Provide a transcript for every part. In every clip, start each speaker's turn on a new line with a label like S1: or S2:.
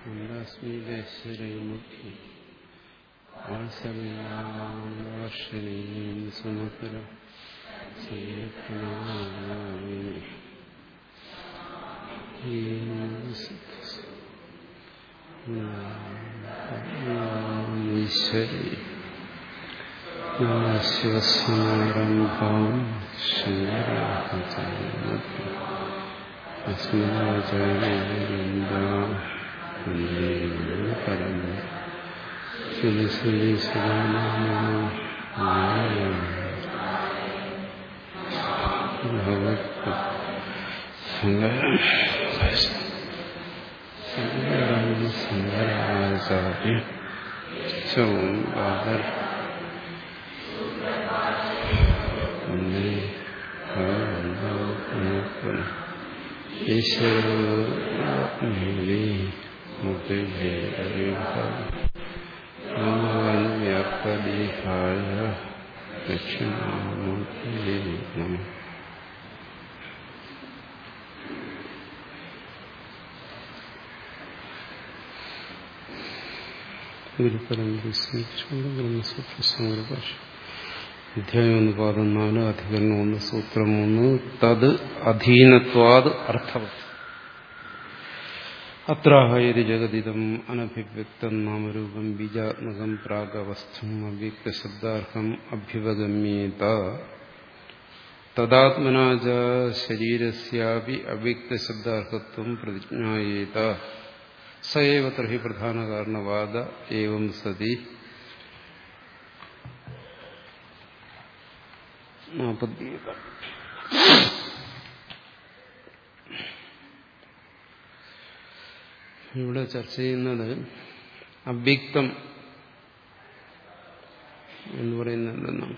S1: മന്ദസ്മിതേശ്വരൈമുഖി വാത്സല്യാവർഷിണീം സുമധുര സേവനാമി ഈശ്വരി ശിവസമാരംഭം ശങ്കരാചാര്യ പരം ശ്രീ ശ്രീ ഭഗവത് ശങ്കര ശങ്കരാചാര്യ ചോദർ ഈശ്വരി മുക്തിഭേദവിഭാവ്യാപ്തദീഹായ ദക്ഷിണാമൂർത്തി നമ ഗുരുപരമ്പര സ്മരിച്ചുകൊണ്ട് ബ്രഹ്മസൂത്ര സംഗ്രഭാഷ അധ്യായം ഒന്ന് പാദം നാല് അധികരണം ഒന്ന് സൂത്രം മൂന്ന് തത് അധീനത്വാത് അർത്ഥവത് അത്രാഹയതി ജഗതിദം അനഭിവ്യക്തം നാമരൂപം ബീജാത്മകം പ്രാഗവസ്ഥം അവ്യക്തശബ്ദാർഹം അഭ്യുപഗമ്യേത തദാത്മനാച ശരീരസ്യാപി അവ്യക്തശബ്ദാർഹത്വം പ്രതിജ്ഞായേത സയവ തർഹി പ്രധാന കാരണവാദ ഏവം സതി നാൽപ്പത്തിയേഴ് ഇവിടെ ചർച്ച ചെയ്യുന്നത് അവ്യക്തം എന്ന് പറയുന്നത് എന്തെന്നാണ്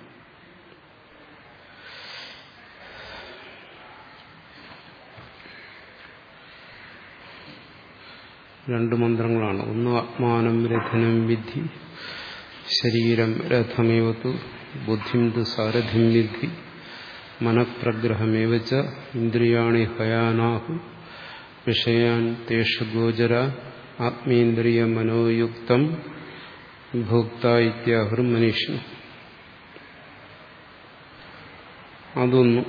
S1: രണ്ട് മന്ത്രങ്ങളാണ് ഒന്ന് ആത്മാനം രഥനം വിധി ശരീരം രഥമേവത്തു ബുദ്ധിം തു സാരഥിം വിധി മനഃപ്രഗ്രഹമേവച്ച ഇന്ദ്രിയാണി ഹയാനാഹു വിഷയാൻ തേഷു ഗോചര ആത്മീന്ദ്രിയ മനോയുക്തം ഭോക്ത ഇത്യാഹുർ മനീഷ് അതൊന്നും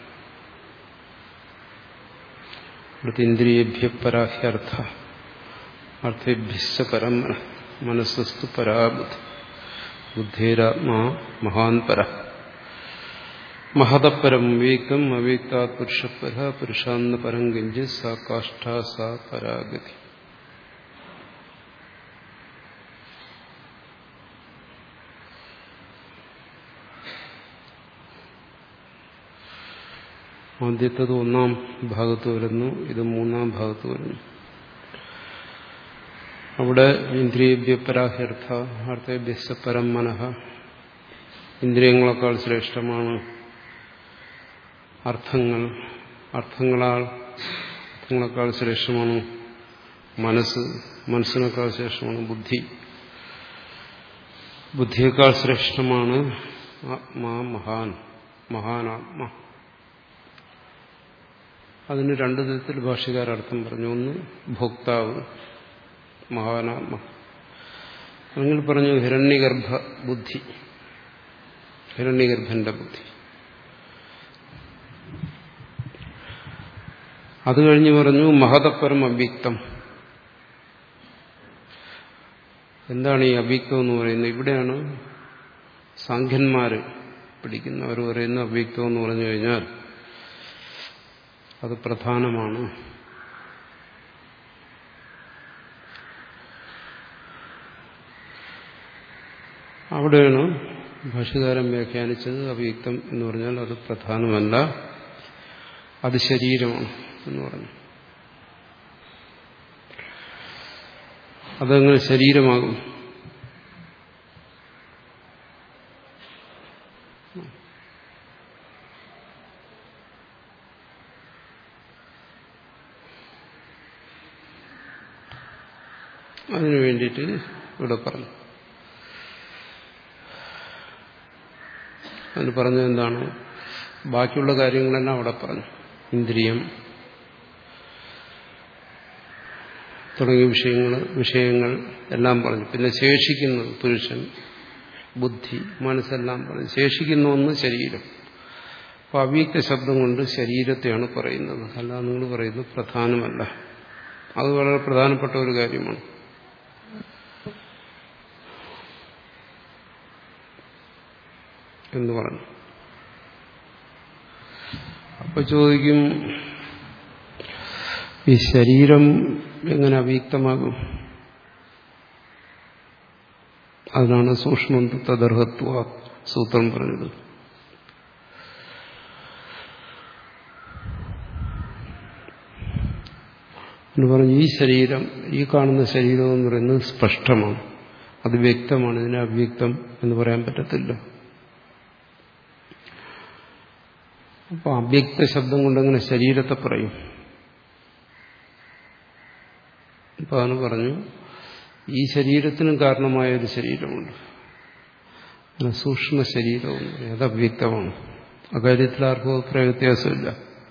S1: ഇവിടുത്തെ ഇന്ദ്രിയേഭ്യ പരാഹ്യർത്ഥ അർത്ഥേഭ്യശ്ച പരം മനസ്സസ്തു പരാബുദ്ധി ബുദ്ധിരാത്മാ മഹാൻ പര മഹതപരം വിവേകം അവ്യക്താ പുരുഷപര പുരുഷാന്ന പരം കിഞ്ചി സാ കാഷ്ഠ സാ പരാഗതി ആദ്യത്തത് ഒന്നാം ഭാഗത്ത് വരുന്നു ഇത് മൂന്നാം ഭാഗത്ത് വരുന്നു അവിടെ ഇന്ദ്രിയഭ്യപരാഹ്യർത്ഥ അർത്ഥഭ്യസ പരം മനഃ ഇന്ദ്രിയങ്ങളെക്കാൾ ശ്രേഷ്ഠമാണ് അർത്ഥങ്ങൾ അർത്ഥങ്ങളാൽ അർത്ഥങ്ങളെക്കാൾ ശ്രേഷ്ഠമാണ് മനസ്സ് മനസ്സിനേക്കാൾ ശ്രേഷ്ഠമാണ് ബുദ്ധി ബുദ്ധിയേക്കാൾ ശ്രേഷ്ഠമാണ് ആത്മാ മഹാൻ മഹാനാത്മ അതിന് രണ്ടു തരത്തിൽ ഭാഷകാരർത്ഥം പറഞ്ഞു ഒന്ന് ഭോക്താവ് മഹാനാത്മ അങ്ങനെ പറഞ്ഞു ഹിരണ്യഗർഭ ബുദ്ധി ഹിരണ്യഗർഭന്റെ ബുദ്ധി അത് കഴിഞ്ഞ് പറഞ്ഞു മഹതപരം അവ്യക്തം എന്താണ് ഈ അവ്യക്തം എന്ന് പറയുന്നത് ഇവിടെയാണ് സാഖ്യന്മാര് പിടിക്കുന്നവർ പറയുന്ന അവ്യക്തം എന്ന് പറഞ്ഞു കഴിഞ്ഞാൽ അത് പ്രധാനമാണ് അവിടെയാണ് ഭാഷകാരൻ വ്യാഖ്യാനിച്ചത് അവ്യക്തം എന്ന് പറഞ്ഞാൽ അത് പ്രധാനമല്ല അത് ശരീരമാണ് എന്ന് പറഞ്ഞു അതെങ്ങനെ ശരീരമാകും അതിനു വേണ്ടിയിട്ട് ഇവിടെ പറഞ്ഞു അതിന് പറഞ്ഞത് എന്താണ് ബാക്കിയുള്ള കാര്യങ്ങളെല്ലാം അവിടെ പറഞ്ഞു ഇന്ദ്രിയം തുടങ്ങിയ വിഷയങ്ങൾ വിഷയങ്ങൾ എല്ലാം പറഞ്ഞു പിന്നെ ശേഷിക്കുന്നത് പുരുഷൻ ബുദ്ധി മനസ്സെല്ലാം പറഞ്ഞു ശേഷിക്കുന്ന ഒന്ന് ശരീരം അപ്പൊ അവ്യക്ത ശബ്ദം കൊണ്ട് ശരീരത്തെയാണ് പറയുന്നത് അല്ല നിങ്ങൾ പറയുന്നത് പ്രധാനമല്ല അത് വളരെ പ്രധാനപ്പെട്ട ഒരു കാര്യമാണ് എന്ന് പറഞ്ഞു അപ്പൊ ചോദിക്കും ഈ ശരീരം എങ്ങനെ അവ്യക്തമാകും അതിനാണ് സൂക്ഷ്മം തദർഹത്വ സൂത്രം പറഞ്ഞത് എന്ന് പറഞ്ഞു ഈ ശരീരം ഈ കാണുന്ന ശരീരം എന്ന് പറയുന്നത് സ്പഷ്ടമാണ് അത് വ്യക്തമാണ് ഇതിനെ അവ്യക്തം എന്ന് പറയാൻ പറ്റത്തില്ല അപ്പൊ അവ്യക്ത ശബ്ദം കൊണ്ടെങ്ങനെ ശരീരത്തെ പറയും അപ്പൊ അവന് പറഞ്ഞു ഈ ശരീരത്തിനും കാരണമായ ഒരു ശരീരമുണ്ട് അങ്ങനെ സൂക്ഷ്മ ശരീരവും അത് അവ്യക്തമാണ് അക്കാര്യത്തിൽ ആർക്കും അഭിപ്രായ വ്യത്യാസമില്ല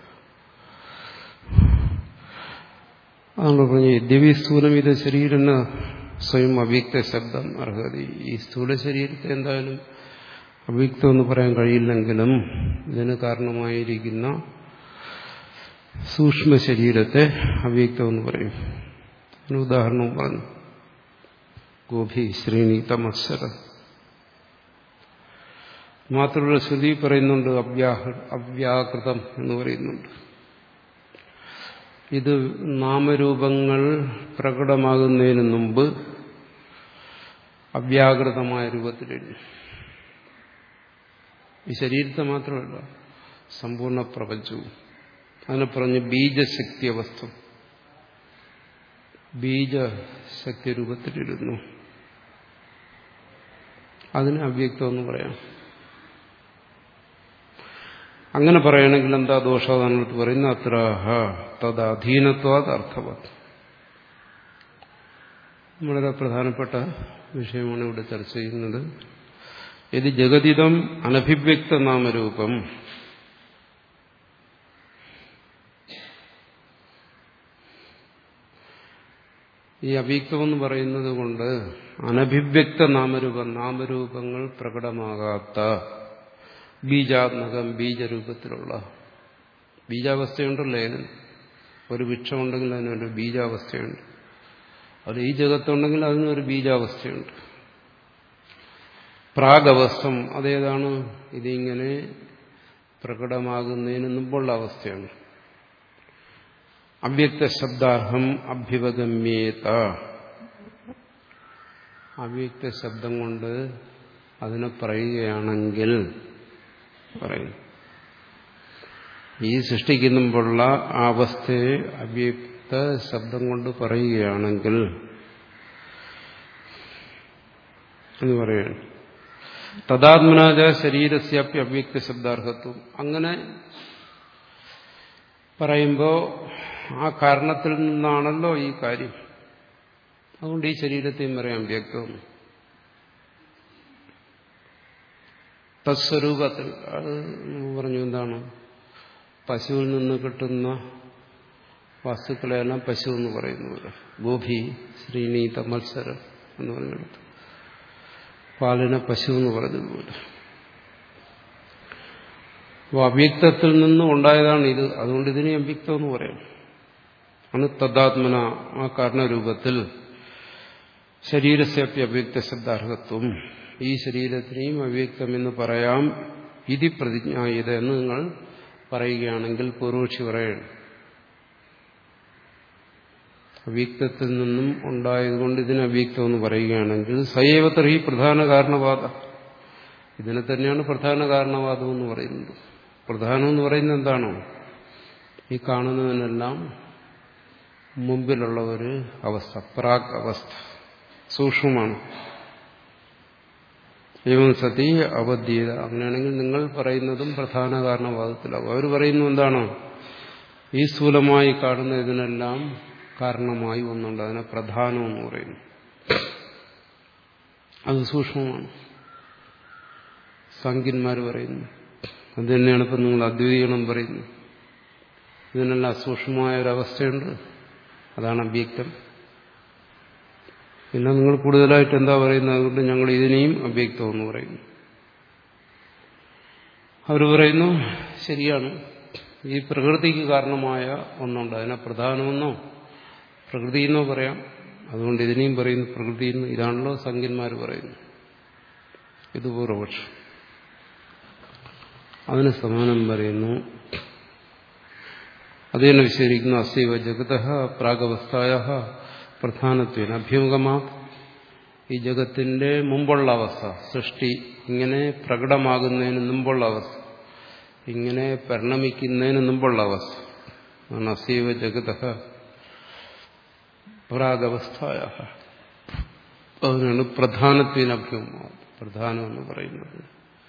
S1: അതാണ് പറഞ്ഞു ദിവ്യ സ്ഥൂലം ഇത് ശരീരന് സ്വയം അവ്യക്ത ശബ്ദം അർഹതി ഈ സ്ഥൂല ശരീരത്തെ എന്തായാലും അവ്യക്തം എന്ന് പറയാൻ കഴിയില്ലെങ്കിലും ഇതിന് കാരണമായിരിക്കുന്ന സൂക്ഷ്മ ശരീരത്തെ അവ്യക്തം എന്ന് പറയും അതിന് ഉദാഹരണവും പറഞ്ഞു ഗോപി ശ്രീണി തമസ്സര മാത്രമല്ല ശ്രുതി പറയുന്നുണ്ട് അവ്യാഹ അവ്യാകൃതം എന്ന് പറയുന്നുണ്ട് ഇത് നാമരൂപങ്ങൾ പ്രകടമാകുന്നതിന് മുമ്പ് അവ്യാകൃതമായ രൂപത്തിലിരുന്നു ഈ ശരീരത്തെ മാത്രമല്ല സമ്പൂർണ്ണ പ്രപഞ്ചവും അതിനെ പറഞ്ഞ് ബീജശക്തി അവസ്ഥ ബീജശക്തി രൂപത്തിലിരുന്നു അതിന് അവ്യക്തം എന്ന് പറയാം അങ്ങനെ പറയണമെങ്കിൽ എന്താ ദോഷാദാനത്ത് പറയുന്ന അത്ര തദധീനത്വാത് അർത്ഥവത് വളരെ പ്രധാനപ്പെട്ട വിഷയമാണ് ഇവിടെ ചർച്ച ചെയ്യുന്നത് ഇത് ജഗതിതം അനഭിവ്യക്ത നാമരൂപം ഈ അവ്യക്തമെന്ന് പറയുന്നത് കൊണ്ട് അനഭിവ്യക്ത നാമരൂപം നാമരൂപങ്ങൾ പ്രകടമാകാത്ത ബീജാത്മകം ബീജരൂപത്തിലുള്ള ബീജാവസ്ഥയുണ്ടല്ലോ ഏതിന് ഒരു വൃക്ഷമുണ്ടെങ്കിൽ അതിനൊരു ബീജാവസ്ഥയുണ്ട് അത് ഈ ജഗത്തുണ്ടെങ്കിൽ അതിനൊരു ബീജാവസ്ഥയുണ്ട് പ്രാഗവസ്ഥം അതേതാണ് ഇതിങ്ങനെ പ്രകടമാകുന്നതിന് മുമ്പുള്ള അവസ്ഥയാണ് അവ്യക്ത ശബ്ദാർഹം അഭ്യുപഗമ്യേത അവ്യക്ത ശബ്ദം കൊണ്ട് അതിനെ പറയുകയാണെങ്കിൽ പറയും ഈ സൃഷ്ടിക്കുന്ന മുമ്പുള്ള ആ അവസ്ഥയെ അവ്യക്ത ശബ്ദം കൊണ്ട് പറയുകയാണെങ്കിൽ എന്ന് പറയുകയാണ് തദാത്മനാജ ശരീരസ്യാപ്യ അവ്യക്ത ശബ്ദാർഹത്വം അങ്ങനെ പറയുമ്പോൾ ആ കാരണത്തിൽ നിന്നാണല്ലോ ഈ കാര്യം അതുകൊണ്ട് ഈ ശരീരത്തെയും പറയാം വ്യക്തം തസ്വരൂപത്തിൽ അത് പറഞ്ഞു എന്താണ് പശുവിൽ നിന്ന് കിട്ടുന്ന വസ്തുക്കളെല്ലാം പശു എന്ന് പറയുന്നവര് ഗോപി ശ്രീനീത മത്സരം എന്ന് പറഞ്ഞെടുത്ത് പാലിനെ പശു എന്ന് പറഞ്ഞതുപോലെ അപ്പോൾ അവ്യക്തത്തിൽ നിന്നും ഉണ്ടായതാണ് ഇത് അതുകൊണ്ട് ഇതിനെ അവ്യക്തം എന്ന് പറയാം ആണ് തദ്ാത്മന ആ കാരണരൂപത്തിൽ ശരീരസ്യപ്യ അവ്യക്ത ശബ്ദാർഹത്വം ഈ ശരീരത്തിനെയും അവ്യക്തം എന്ന് പറയാം ഇതി പ്രതിജ്ഞായത് എന്ന് നിങ്ങൾ പറയുകയാണെങ്കിൽ പൂർവക്ഷി പറയണം അവ്യക്തത്തിൽ നിന്നും ഉണ്ടായതുകൊണ്ട് ഇതിന് അവ്യക്തം എന്ന് പറയുകയാണെങ്കിൽ സയവത്ര ഈ പ്രധാന കാരണവാദ ഇതിനെ തന്നെയാണ് പ്രധാന കാരണവാദം എന്ന് പറയുന്നത് പ്രധാനം എന്ന് പറയുന്നത് എന്താണോ ഈ കാണുന്നതിനെല്ലാം മുമ്പിലുള്ള ഒരു അവസ്ഥ പ്രാഗ് അവസ്ഥ സൂക്ഷ്മമാണ് ഏവം സതി അവധ്യത അങ്ങനെയാണെങ്കിൽ നിങ്ങൾ പറയുന്നതും പ്രധാന കാരണവാദത്തിലാവും അവർ പറയുന്നു എന്താണോ ഈ സ്ഥൂലമായി കാണുന്ന ഇതിനെല്ലാം കാരണമായി ഒന്നുണ്ട് അതിനെ പ്രധാനം എന്ന് പറയുന്നു അത് സൂക്ഷ്മമാണ് സംഖ്യന്മാർ പറയുന്നു അത് തന്നെയാണ് ഇപ്പം നിങ്ങൾ അദ്വൈതീകരണം പറയുന്നത് ഇതിനെല്ലാം സൂക്ഷ്മമായ ഒരവസ്ഥയുണ്ട് അതാണ് അവ്യക്തം പിന്നെ നിങ്ങൾ കൂടുതലായിട്ട് എന്താ പറയുന്നത് അതുകൊണ്ട് ഞങ്ങൾ ഇതിനെയും അവ്യക്തം എന്ന് പറയുന്നു അവർ പറയുന്നു ശരിയാണ് ഈ പ്രകൃതിക്ക് കാരണമായ ഒന്നുണ്ട് അതിനെ പ്രധാനമെന്നോ പ്രകൃതി എന്നോ പറയാം അതുകൊണ്ട് ഇതിനെയും പറയുന്നു പ്രകൃതി എന്ന് ഇതാണല്ലോ സംഖ്യന്മാർ പറയുന്നു ഇത് പൂർവപക്ഷം അതിന് സമാനം പറയുന്നു അത് തന്നെ വിശദീകരിക്കുന്നു അസൈവ ജഗത പ്രാഗവസ്ഥായ പ്രധാനത്വേന അഭ്യൂഹമാ ഈ ജഗത്തിന്റെ മുമ്പുള്ള അവസ്ഥ സൃഷ്ടി ഇങ്ങനെ പ്രകടമാകുന്നതിന് മുമ്പുള്ള അവസ്ഥ ഇങ്ങനെ പരിണമിക്കുന്നതിന് മുമ്പുള്ള അവസ്ഥ ആണ് അസൈവ ജഗത പ്രാഗവസ്ഥായ അതിനാണ് പ്രധാനത്വേന അഭ്യൂഹമാവും പ്രധാനം എന്ന് പറയുന്നത്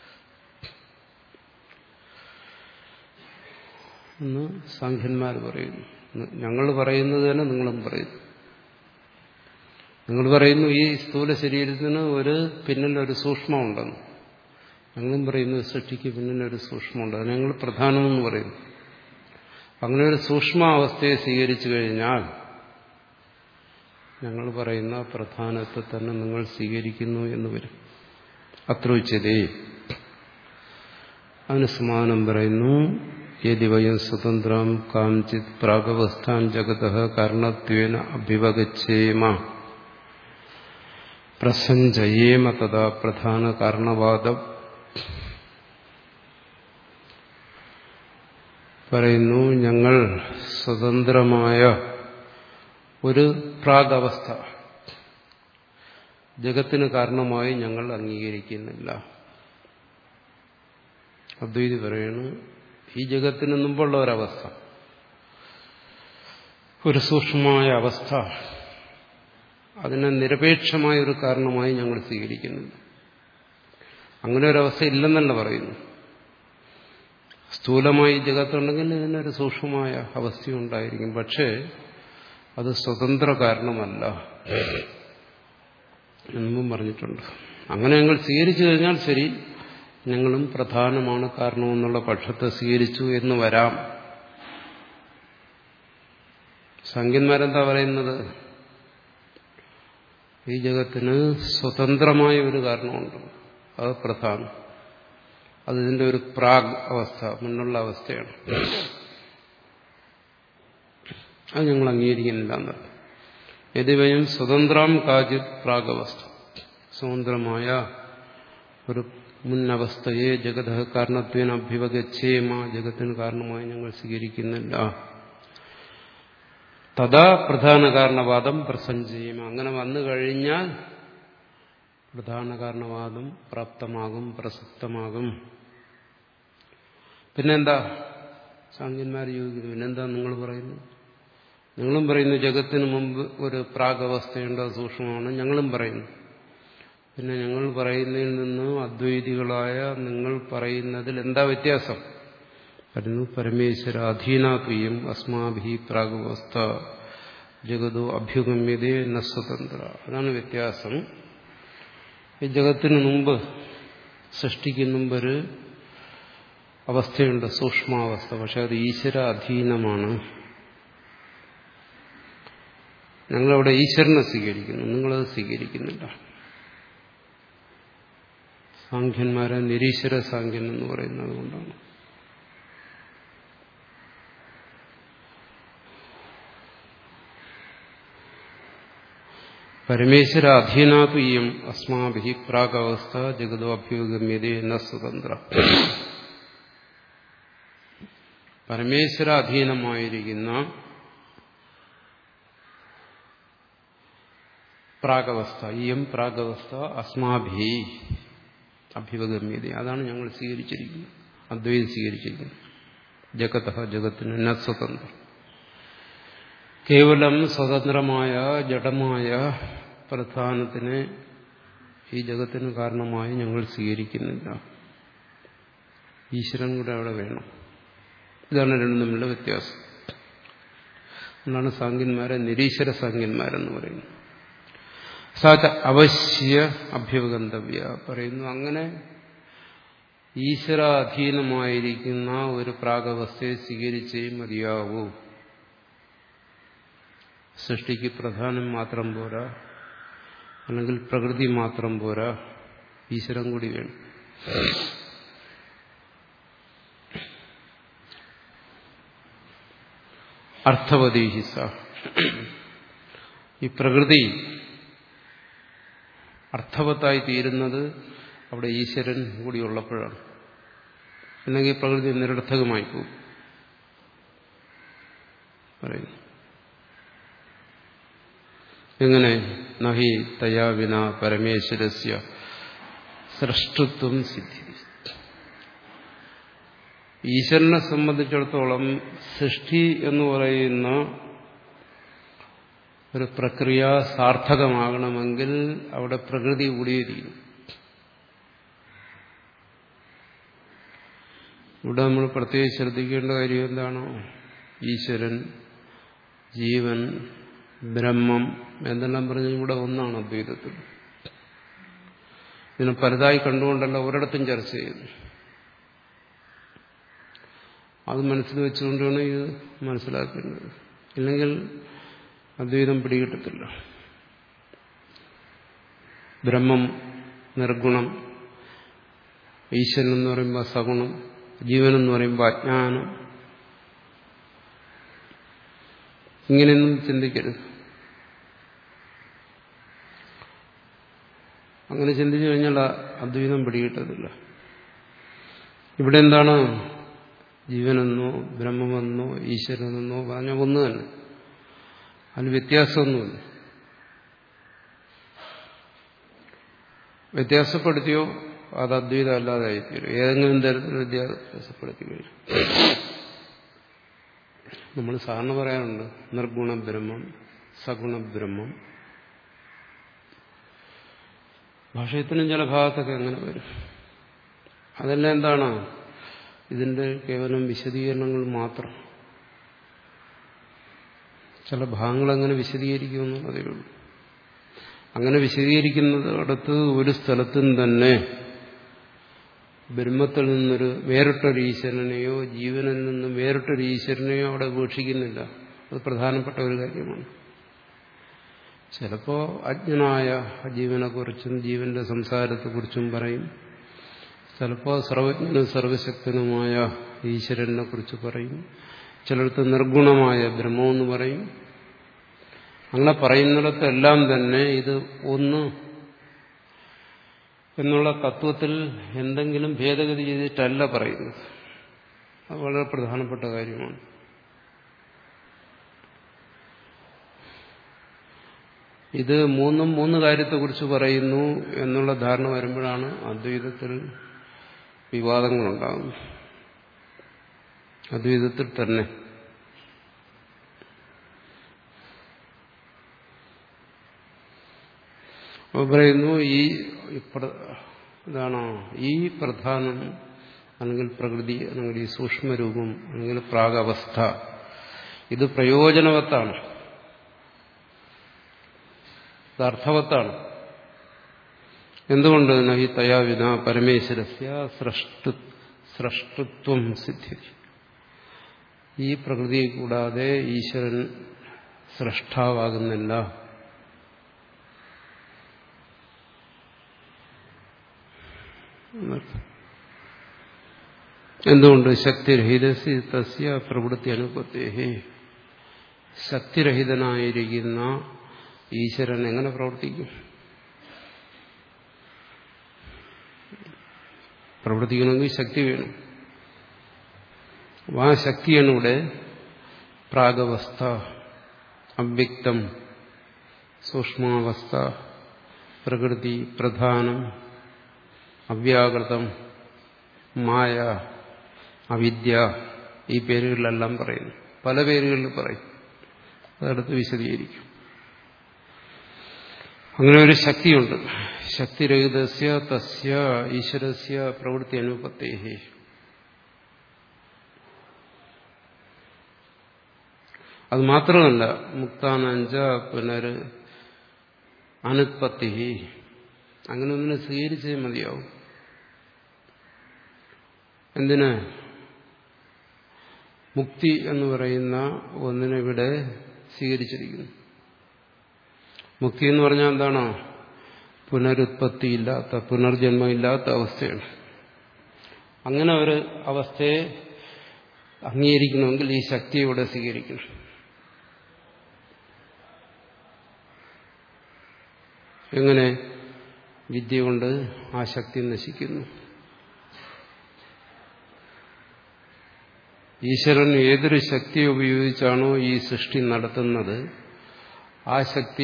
S1: എന്ന് സാഖ്യന്മാർ പറയുന്നു ഞങ്ങൾ പറയുന്നത് തന്നെ നിങ്ങളും പറയുന്നു നിങ്ങൾ പറയുന്നു ഈ സ്ഥൂല ശരീരത്തിന് ഒരു പിന്നിൽ ഒരു സൂക്ഷ്മമുണ്ടെന്ന് ഞങ്ങളും പറയുന്നു സൃഷ്ടിക്ക് പിന്നിൽ ഒരു സൂക്ഷ്മമുണ്ട് അത് ഞങ്ങൾ പ്രധാനമെന്ന് പറയുന്നു അങ്ങനെ ഒരു സൂക്ഷ്മ അവസ്ഥയെ സ്വീകരിച്ചു കഴിഞ്ഞാൽ ഞങ്ങൾ പറയുന്ന പ്രധാനത്തെ തന്നെ നിങ്ങൾ സ്വീകരിക്കുന്നു എന്ന് വരും അത്ര ഉച്ചതേ അതിന് സമാനം പറയുന്നു യതി വയം സ്വതന്ത്രം കാഞ്ചിത് പ്രാഗവസ്ഥാൻ ജഗത കാരണത്വേന അഭിവഗച്ഛേമ പ്രസഞ്ചയേമ തഥാ പ്രധാന കാരണവാദം പറയുന്നു ഞങ്ങൾ സ്വതന്ത്രമായ ഒരു പ്രാഗവസ്ഥ ജഗത്തിന് കാരണമായി ഞങ്ങൾ അംഗീകരിക്കുന്നില്ല അദ്വൈതി പറയുന്നു ഈ ജഗത്തിന് മുമ്പുള്ള ഒരവസ്ഥ ഒരു സൂക്ഷ്മമായ അവസ്ഥ അതിനെ നിരപേക്ഷമായ ഒരു കാരണമായി ഞങ്ങൾ സ്വീകരിക്കുന്നില്ല അങ്ങനെ ഒരവസ്ഥ ഇല്ലെന്നല്ല പറയുന്നു സ്ഥൂലമായി ജഗത്തുണ്ടെങ്കിൽ ഇതിനൊരു സൂക്ഷ്മമായ അവസ്ഥയുണ്ടായിരിക്കും പക്ഷേ അത് സ്വതന്ത്ര കാരണമല്ല എന്നും പറഞ്ഞിട്ടുണ്ട് അങ്ങനെ ഞങ്ങൾ സ്വീകരിച്ചു കഴിഞ്ഞാൽ ശരി ഞങ്ങളും പ്രധാനമാണ് കാരണമെന്നുള്ള പക്ഷത്തെ സ്വീകരിച്ചു എന്ന് വരാം സംഖ്യന്മാരെന്താ പറയുന്നത് ഈ ജഗത്തിന് സ്വതന്ത്രമായ ഒരു കാരണമുണ്ട് അത് പ്രധാനം അത് ഇതിന്റെ ഒരു പ്രാഗ് അവസ്ഥ മുന്നുള്ള അവസ്ഥയാണ് അത് ഞങ്ങൾ അംഗീകരിക്കുന്നില്ല എന്നർത്ഥം യതിവയം സ്വതന്ത്രം കാജിത് പ്രാഗവസ്ഥ സ്വതന്ത്രമായ ഒരു മുന്നവസ്ഥയെ ജഗത കാരണത്വേന അഭ്യുപഗച്ഛേമ ജഗത്തിന് കാരണമായി ഞങ്ങൾ സ്വീകരിക്കുന്നില്ല തഥാ പ്രധാന കാരണവാദം പ്രസഞ്ചേമ അങ്ങനെ വന്നു കഴിഞ്ഞാൽ പ്രധാന കാരണവാദം പ്രാപ്തമാകും പ്രസക്തമാകും പിന്നെന്താ സാങ്കന്മാർ ചോദിക്കുന്നു പിന്നെന്താ നിങ്ങൾ പറയുന്നു നിങ്ങളും പറയുന്നു ജഗത്തിന് മുമ്പ് ഒരു പ്രാഗവസ്ഥയുണ്ട് അത് സൂക്ഷ്മമാണ് ഞങ്ങളും പറയുന്നു പിന്നെ ഞങ്ങൾ പറയുന്നതിൽ നിന്ന് അദ്വൈതികളായ നിങ്ങൾ പറയുന്നതിൽ എന്താ വ്യത്യാസം പറയുന്നു പരമേശ്വര അധീനാത്വയും അസ്മാഭി പ്രാഗവസ്ഥ ജഗതോ അഭ്യുഗമ്യതേ ന സ്വതന്ത്ര അതാണ് വ്യത്യാസം ഈ ജഗത്തിന് മുമ്പ് സൃഷ്ടിക്കുന്ന മുമ്പ് ഒരു അവസ്ഥയുണ്ട് സൂക്ഷ്മാവസ്ഥ പക്ഷെ അത് ഈശ്വര അധീനമാണ് ഞങ്ങളവിടെ ഈശ്വരനെ സ്വീകരിക്കുന്നു നിങ്ങളത് സ്വീകരിക്കുന്നില്ല സാഖ്യന്മാരെ നിരീശ്വര സാഖ്യൻ എന്ന് പറയുന്നത് കൊണ്ടാണ് പരമേശ്വര അധീനാത്വീയം അസ്മാഭി പ്രാഗവസ്ഥ ജഗതോ അഭ്യുഗമ്യതേ എന്ന സ്വതന്ത്ര പരമേശ്വര അധീനമായിരിക്കുന്ന പ്രാഗവസ്ഥ ഇയം പ്രാഗവസ്ഥ അസ്മാഭി അഭ്യുപഗമ്യത അതാണ് ഞങ്ങൾ സ്വീകരിച്ചിരിക്കുന്നത് അദ്വൈതം സ്വീകരിച്ചിരിക്കുന്നത് ജഗത ജഗത്തിന് ന സ്വതന്ത്രം കേവലം സ്വതന്ത്രമായ ജഡമായ പ്രധാനത്തിനെ ഈ ജഗത്തിന് കാരണമായി ഞങ്ങൾ സ്വീകരിക്കുന്നില്ല ഈശ്വരൻ കൂടെ അവിടെ വേണം ഇതാണ് രണ്ടും തമ്മിലുള്ള വ്യത്യാസം എന്നാണ് സാങ്കന്മാരെ നിരീശ്വര സാങ്കന്മാരെന്ന് പറയുന്നത് സാച്ച അവശ്യ അഭ്യുപഗന്തവ്യ പറയുന്നു അങ്ങനെ ഈശ്വര അധീനമായിരിക്കുന്ന ഒരു പ്രാഗവസ്ഥയെ സ്വീകരിച്ചേ മതിയാവൂ സൃഷ്ടിക്ക് പ്രധാനം മാത്രം പോരാ അല്ലെങ്കിൽ പ്രകൃതി മാത്രം പോരാ ഈശ്വരൻ കൂടി വേണം അർത്ഥവതീഹിസ ഈ പ്രകൃതി അർത്ഥവത്തായി തീരുന്നത് അവിടെ ഈശ്വരൻ കൂടി ഉള്ളപ്പോഴാണ് അല്ലെങ്കിൽ പ്രകൃതി നിരർത്ഥകമായി പോകും പറയുന്നു എങ്ങനെ നഹി തയാവിന പരമേശ്വരസ്യ സൃഷ്ടുത്വം സിദ്ധി ഈശ്വരനെ സംബന്ധിച്ചിടത്തോളം സൃഷ്ടി എന്ന് പറയുന്ന ഒരു പ്രക്രിയ സാർത്ഥകമാകണമെങ്കിൽ അവിടെ പ്രകൃതി കൂടിയിരിക്കും ഇവിടെ നമ്മൾ പ്രത്യേകിച്ച് ശ്രദ്ധിക്കേണ്ട കാര്യം എന്താണോ ഈശ്വരൻ ജീവൻ ബ്രഹ്മം എന്നെല്ലാം പറഞ്ഞ് ഇവിടെ ഒന്നാണ് അദ്വൈതത്തിൽ ഇതിനെ പലതായി കണ്ടുകൊണ്ടല്ല ഒരിടത്തും ചർച്ച ചെയ്യുന്നു അത് മനസ്സിൽ വെച്ചുകൊണ്ട് വേണം ഇത് മനസ്സിലാക്കേണ്ടത് ഇല്ലെങ്കിൽ അദ്വൈതം പിടികിട്ടത്തില്ല ബ്രഹ്മം നിർഗുണം ഈശ്വരൻ എന്ന് പറയുമ്പോൾ സഗുണം ജീവൻ എന്ന് പറയുമ്പോൾ അജ്ഞാനം ഇങ്ങനെയൊന്നും ചിന്തിക്കരുത് അങ്ങനെ ചിന്തിച്ചു കഴിഞ്ഞാൽ അദ്വൈതം പിടികിട്ടത്തില്ല ഇവിടെ എന്താണ് ജീവനെന്നോ ബ്രഹ്മമെന്നോ ഈശ്വരനെന്നോ പറഞ്ഞ ഒന്ന് തന്നെ അതിന് വ്യത്യാസമൊന്നുമില്ല വ്യത്യാസപ്പെടുത്തിയോ അത് അദ്വൈതം അല്ലാതെ ആയിത്തീരും ഏതെങ്കിലും തരത്തിൽ വ്യത്യാസപ്പെടുത്തി കഴിഞ്ഞു നമ്മൾ സാറിന് പറയാറുണ്ട് നിർഗുണ ബ്രഹ്മം സഗുണ ബ്രഹ്മം ഭാഷയത്തിനും ചില ഭാഗത്തൊക്കെ അങ്ങനെ വരും അതെല്ലാം എന്താണ് ഇതിന്റെ കേവലം വിശദീകരണങ്ങൾ മാത്രം ചില ഭാഗങ്ങൾ അങ്ങനെ വിശദീകരിക്കുമെന്നുള്ളതേ ഉള്ളൂ അങ്ങനെ വിശദീകരിക്കുന്നത് അടുത്ത് ഒരു സ്ഥലത്തും തന്നെ ബ്രഹ്മത്തിൽ നിന്നൊരു വേറിട്ടൊരു ഈശ്വരനെയോ ജീവനിൽ നിന്നും വേറിട്ടൊരു ഈശ്വരനെയോ അവിടെ വീക്ഷിക്കുന്നില്ല അത് പ്രധാനപ്പെട്ട ഒരു കാര്യമാണ് ചിലപ്പോ അജ്ഞനായ ജീവനെക്കുറിച്ചും ജീവന്റെ സംസാരത്തെക്കുറിച്ചും പറയും ചിലപ്പോൾ സർവജ്ഞനും സർവശക്തനുമായ ഈശ്വരനെ കുറിച്ച് പറയും ചിലടത്ത് നിർഗുണമായ ബ്രഹ്മമെന്ന് പറയും അങ്ങനെ പറയുന്നിടത്തെല്ലാം തന്നെ ഇത് ഒന്ന് എന്നുള്ള തത്വത്തിൽ എന്തെങ്കിലും ഭേദഗതി ചെയ്തിട്ടല്ല പറയുന്നത് അത് വളരെ പ്രധാനപ്പെട്ട കാര്യമാണ് ഇത് മൂന്നും മൂന്ന് കാര്യത്തെക്കുറിച്ച് പറയുന്നു എന്നുള്ള ധാരണ വരുമ്പോഴാണ് അദ്വൈതത്തിൽ വിവാദങ്ങളുണ്ടാകുന്നു അദ്വൈതത്തിൽ തന്നെ അപ്പോൾ പറയുന്നു ഈ ഇതാണോ ഈ പ്രധാനം അല്ലെങ്കിൽ പ്രകൃതി അല്ലെങ്കിൽ ഈ സൂക്ഷ്മരൂപം അല്ലെങ്കിൽ പ്രാഗവസ്ഥ ഇത് പ്രയോജനവത്താണ് ഇത് അർത്ഥവത്താണ് എന്തുകൊണ്ട് നഹി തയാവിന പരമേശ്വരസ്യ സൃഷ്ടു സൃഷ്ടുത്വം സിദ്ധി ഈ പ്രകൃതി കൂടാതെ ഈശ്വരൻ സൃഷ്ടാവാകുന്നില്ല എന്തുകൊണ്ട് ശക്തിരഹിതസ്യ തസ്യ പ്രവൃത്തി അനുപത്തേഹി ശക്തിരഹിതനായിരിക്കുന്ന ഈശ്വരൻ എങ്ങനെ പ്രവർത്തിക്കും പ്രവർത്തിക്കണമെങ്കിൽ ശക്തി വേണം ആ ശക്തിയാണ് ഇവിടെ പ്രാഗവസ്ഥ അവ്യക്തം സൂക്ഷ്മാവസ്ഥ പ്രകൃതി പ്രധാനം അവ്യാകൃതം മായ അവിദ്യ ഈ പേരുകളിലെല്ലാം പറയുന്നു പല പേരുകളിൽ പറയും അതടുത്ത് വിശദീകരിക്കും അങ്ങനെ ഒരു ശക്തിയുണ്ട് ശക്തിരഹിതസ്യ തസ്യ ഈശ്വരസ്യ പ്രവൃത്തി അനുപത്തേഹി അത് മാത്രമല്ല മുക്താനഞ്ച പുനർ അനുത്പത്തി അങ്ങനെ ഒന്നിനെ സ്വീകരിച്ചേ മതിയാവും എന്തിന് മുക്തി എന്ന് പറയുന്ന ഒന്നിനെ ഇവിടെ സ്വീകരിച്ചിരിക്കുന്നു മുക്തി എന്ന് പറഞ്ഞാൽ എന്താണോ പുനരുത്പത്തിയില്ലാത്ത പുനർജന്മമില്ലാത്ത അവസ്ഥയാണ് അങ്ങനെ ഒരു അവസ്ഥയെ അംഗീകരിക്കണമെങ്കിൽ ഈ ശക്തിയെ ഇവിടെ സ്വീകരിക്കണം എങ്ങനെ വിദ്യ കൊണ്ട് ആ ശക്തി നശിക്കുന്നു ഈശ്വരൻ ഏതൊരു ശക്തി ഉപയോഗിച്ചാണോ ഈ സൃഷ്ടി നടത്തുന്നത് ആ ശക്തി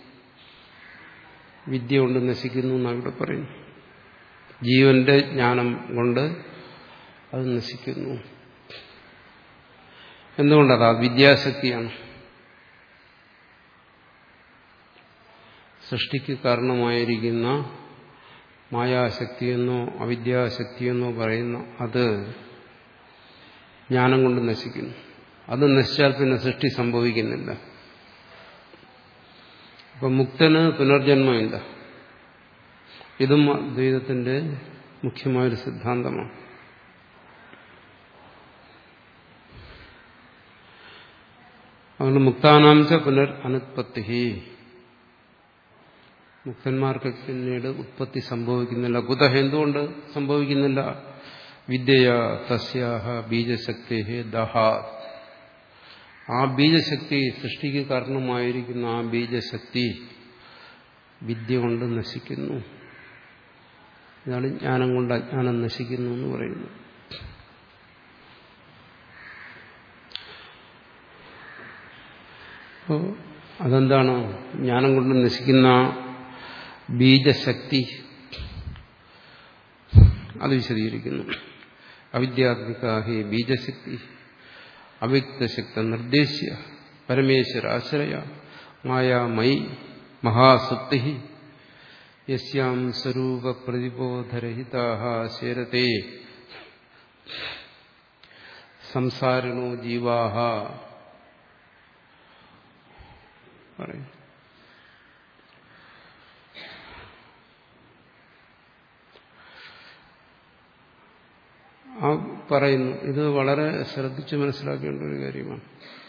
S1: വിദ്യ കൊണ്ട് നശിക്കുന്നു എന്നാണ് ഇവിടെ പറയുന്നു ജീവന്റെ ജ്ഞാനം കൊണ്ട് അത് നശിക്കുന്നു എന്തുകൊണ്ടത് വിദ്യാശക്തിയാണ് സൃഷ്ടിക്ക് കാരണമായിരിക്കുന്ന മായാശക്തിയെന്നോ അവിദ്യാശക്തിയെന്നോ പറയുന്ന അത് ജ്ഞാനം കൊണ്ട് നശിക്കുന്നു അത് നശിച്ചാൽ പിന്നെ സൃഷ്ടി സംഭവിക്കുന്നില്ല അപ്പൊ മുക്തന് പുനർജന്മമില്ല ഇതും അദ്വൈതത്തിന്റെ മുഖ്യമായൊരു സിദ്ധാന്തമാണ് അതുകൊണ്ട് മുക്താനാംശ പുനർ അനുത്പത്തി മുക്തന്മാർക്ക് പിന്നീട് ഉത്പത്തി സംഭവിക്കുന്നില്ല കുതഹ എന്തുകൊണ്ട് സംഭവിക്കുന്നില്ല വിദ്യയ തസ്യാഹ ബീജശക്തി ദഹ ആ ബീജശക്തി സൃഷ്ടിക്ക് കാരണമായിരിക്കുന്ന ആ ബീജശക്തി വിദ്യ കൊണ്ട് നശിക്കുന്നു ഇതാണ് ജ്ഞാനം കൊണ്ട് അജ്ഞാനം നശിക്കുന്നു എന്ന് പറയുന്നു അപ്പോൾ അതെന്താണ് ജ്ഞാനം കൊണ്ട് നശിക്കുന്ന ബീജശക്തി അത് വിശദീകരിക്കുന്നു അവിദ്യാത്മിക ഹി ബീജശക്തി അവ്യക്തശക്ത നിർദ്ദേശ്യ പരമേശ്വര ആശ്രയ മായാമയി മഹാസുപ്തി യസ്യാം സ്വരൂപ പ്രതിബോധരഹിത ശേരത്തെ സംസാരിണോ ജീവാഹ പറയും ആ പറയുന്നു ഇത് വളരെ ശ്രദ്ധിച്ച് മനസ്സിലാക്കേണ്ട ഒരു കാര്യമാണ്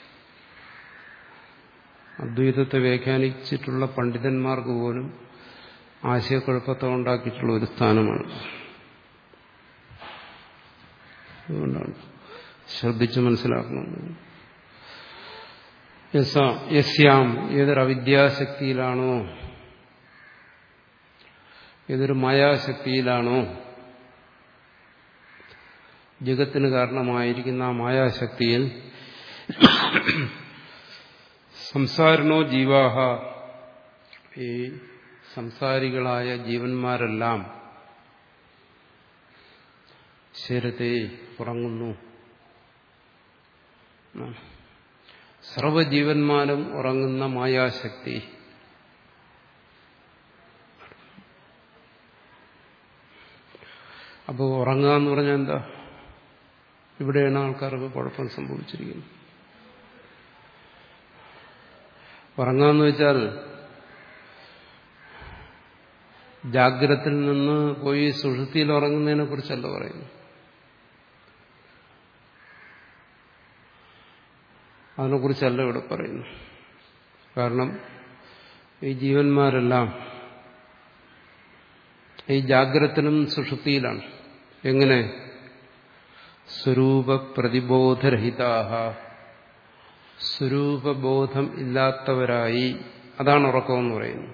S1: അദ്വൈതത്തെ വ്യാഖ്യാനിച്ചിട്ടുള്ള പണ്ഡിതന്മാർക്ക് പോലും ആശയക്കുഴപ്പത്തെ ഉണ്ടാക്കിയിട്ടുള്ള ഒരു സ്ഥാനമാണ് അതുകൊണ്ടാണ് ശ്രദ്ധിച്ച് മനസ്സിലാക്കണം യസ്യാം ഏതൊരു അവിദ്യാശക്തിയിലാണോ ഏതൊരു മായാശക്തിയിലാണോ ജഗത്തിന് കാരണമായിരിക്കുന്ന ആ മായാശക്തിയിൽ സംസാരിണോ ജീവാഹ ഈ സംസാരികളായ ജീവന്മാരെല്ലാം ശരത്തെ ഉറങ്ങുന്നു സർവജീവന്മാരും ഉറങ്ങുന്ന മായാശക്തി അപ്പോൾ ഉറങ്ങുക എന്ന് പറഞ്ഞാൽ എന്താ ഇവിടെയാണ് ആൾക്കാർക്ക് കുഴപ്പം സംഭവിച്ചിരിക്കുന്നത് ഉറങ്ങാന്ന് വെച്ചാൽ ജാഗ്രത്തിൽ നിന്ന് പോയി സുഷുതിയിൽ ഉറങ്ങുന്നതിനെ കുറിച്ചല്ല പറയുന്നു അതിനെക്കുറിച്ചല്ല ഇവിടെ പറയുന്നു കാരണം ഈ ജീവന്മാരെല്ലാം ഈ ജാഗ്രത്തിലും സുഷുതിയിലാണ് എങ്ങനെ സ്വരൂപ പ്രതിബോധരഹിതാഹ സ്വരൂപബോധം ഇല്ലാത്തവരായി അതാണ് ഉറക്കമെന്ന് പറയുന്നത്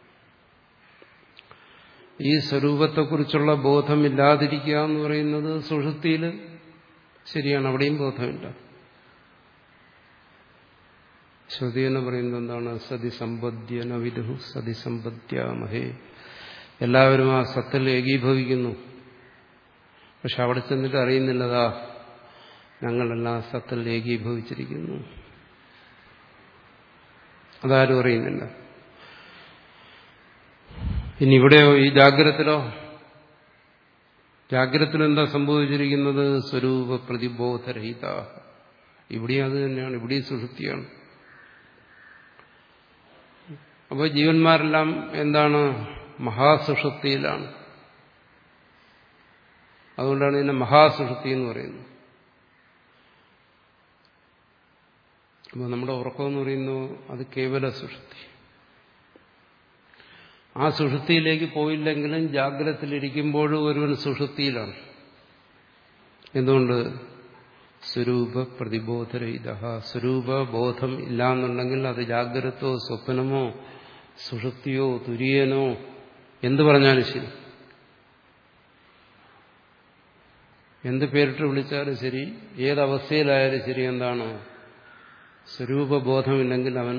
S1: ഈ സ്വരൂപത്തെക്കുറിച്ചുള്ള ബോധമില്ലാതിരിക്കുക എന്ന് പറയുന്നത് സുഷുതിയിൽ ശരിയാണ് അവിടെയും ബോധമില്ല ശ്രുതി എന്ന് പറയുന്നത് എന്താണ് സതി സമ്പദ്യന വിദുഹു സതി സമ്പദ്യാമഹേ എല്ലാവരും ആ സത്തിൽ ഏകീഭവിക്കുന്നു പക്ഷെ അവിടെ ചെന്നിട്ട് അറിയുന്നില്ലതാ ഞങ്ങളെല്ലാം സത്തിൽ ഏകീഭവിച്ചിരിക്കുന്നു അതാരും അറിയുന്നില്ല ഇനി ഇവിടെയോ ഈ ജാഗ്രതത്തിലോ ജാഗ്രതത്തിൽ എന്താ സംഭവിച്ചിരിക്കുന്നത് സ്വരൂപ പ്രതിബോധരഹിത ഇവിടെയും അത് തന്നെയാണ് ഇവിടെയും സുഷുപ്തിയാണ് അപ്പോൾ ജീവന്മാരെല്ലാം എന്താണ് മഹാസുഷുപ്തിയിലാണ് അതുകൊണ്ടാണ് ഇതിനെ മഹാസുഷുപ്തി എന്ന് പറയുന്നത് അപ്പോൾ നമ്മുടെ ഉറക്കം എന്ന് പറയുന്നു അത് കേവല സുഷുപ്തി ആ സുഷുപ്തിയിലേക്ക് പോയില്ലെങ്കിലും ജാഗ്രതത്തിലിരിക്കുമ്പോഴും ഒരുവൻ സുഷുപ്തിയിലാണ് എന്തുകൊണ്ട് സ്വരൂപ പ്രതിബോധരഹിത സ്വരൂപ ബോധം ഇല്ലാന്നുണ്ടെങ്കിൽ അത് ജാഗ്രതോ സ്വപ്നമോ സുഷുപ്തിയോ തുര്യനോ എന്തു പറഞ്ഞാലും ശരി എന്ത് പേരിട്ട് വിളിച്ചാലും ശരി ഏതവസ്ഥയിലായാലും ശരി എന്താണ് സ്വരൂപബോധമില്ലെങ്കിൽ അവൻ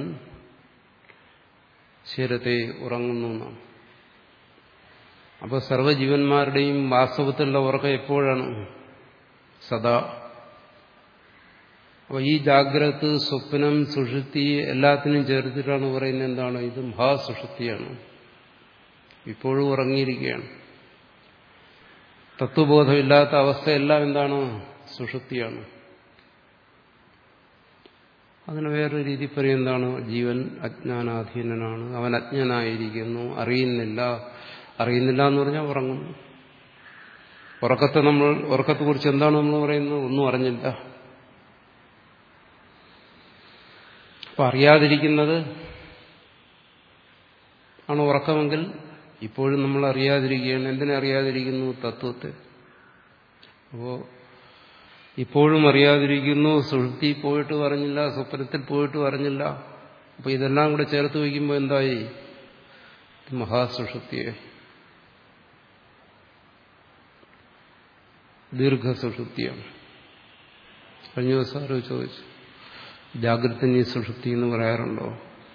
S1: ശരീരത്തെ ഉറങ്ങുന്നു എന്നാണ് അപ്പോൾ സർവ്വജീവന്മാരുടെയും വാസ്തവത്തിലുള്ള ഉറക്കം എപ്പോഴാണ് സദാ അപ്പോൾ ഈ ജാഗ്രത സ്വപ്നം സുഷുപ്തി എല്ലാത്തിനും ചേർത്തിട്ടാണ് പറയുന്നത് എന്താണ് ഇത് മഹാസുഷുപ്തിയാണ് ഇപ്പോഴും ഉറങ്ങിയിരിക്കുകയാണ് തത്വബോധമില്ലാത്ത അവസ്ഥയെല്ലാം എന്താണ് സുഷുപ്തിയാണ് അതിന് വേറൊരു രീതി പറയും എന്താണ് ജീവൻ അജ്ഞാനാധീനനാണ് അവൻ അജ്ഞനായിരിക്കുന്നു അറിയുന്നില്ല അറിയുന്നില്ല എന്ന് പറഞ്ഞാൽ ഉറങ്ങുന്നു ഉറക്കത്തെ നമ്മൾ ഉറക്കത്തെക്കുറിച്ച് എന്താണ് നമ്മൾ പറയുന്നത് ഒന്നും അറിഞ്ഞില്ല അപ്പൊ അറിയാതിരിക്കുന്നത് ആണ് ഉറക്കമെങ്കിൽ ഇപ്പോഴും നമ്മൾ അറിയാതിരിക്കുകയാണ് എന്തിനെ അറിയാതിരിക്കുന്നു തത്വത്തെ അപ്പോ ഇപ്പോഴും അറിയാതിരിക്കുന്നു സുഹൃത്തി പോയിട്ട് പറഞ്ഞില്ല സ്വപ്നത്തിൽ പോയിട്ട് പറഞ്ഞില്ല അപ്പൊ ഇതെല്ലാം കൂടെ ചേർത്ത് വയ്ക്കുമ്പോൾ എന്തായി മഹാസുഷുപ്തിയെ ദീർഘസുഷുപ്തിയാണ് കഴിഞ്ഞ ദിവസം ആരോ ചോദിച്ചു ജാഗ്രത നീ സുഷുപ്തി എന്ന് പറയാറുണ്ടോ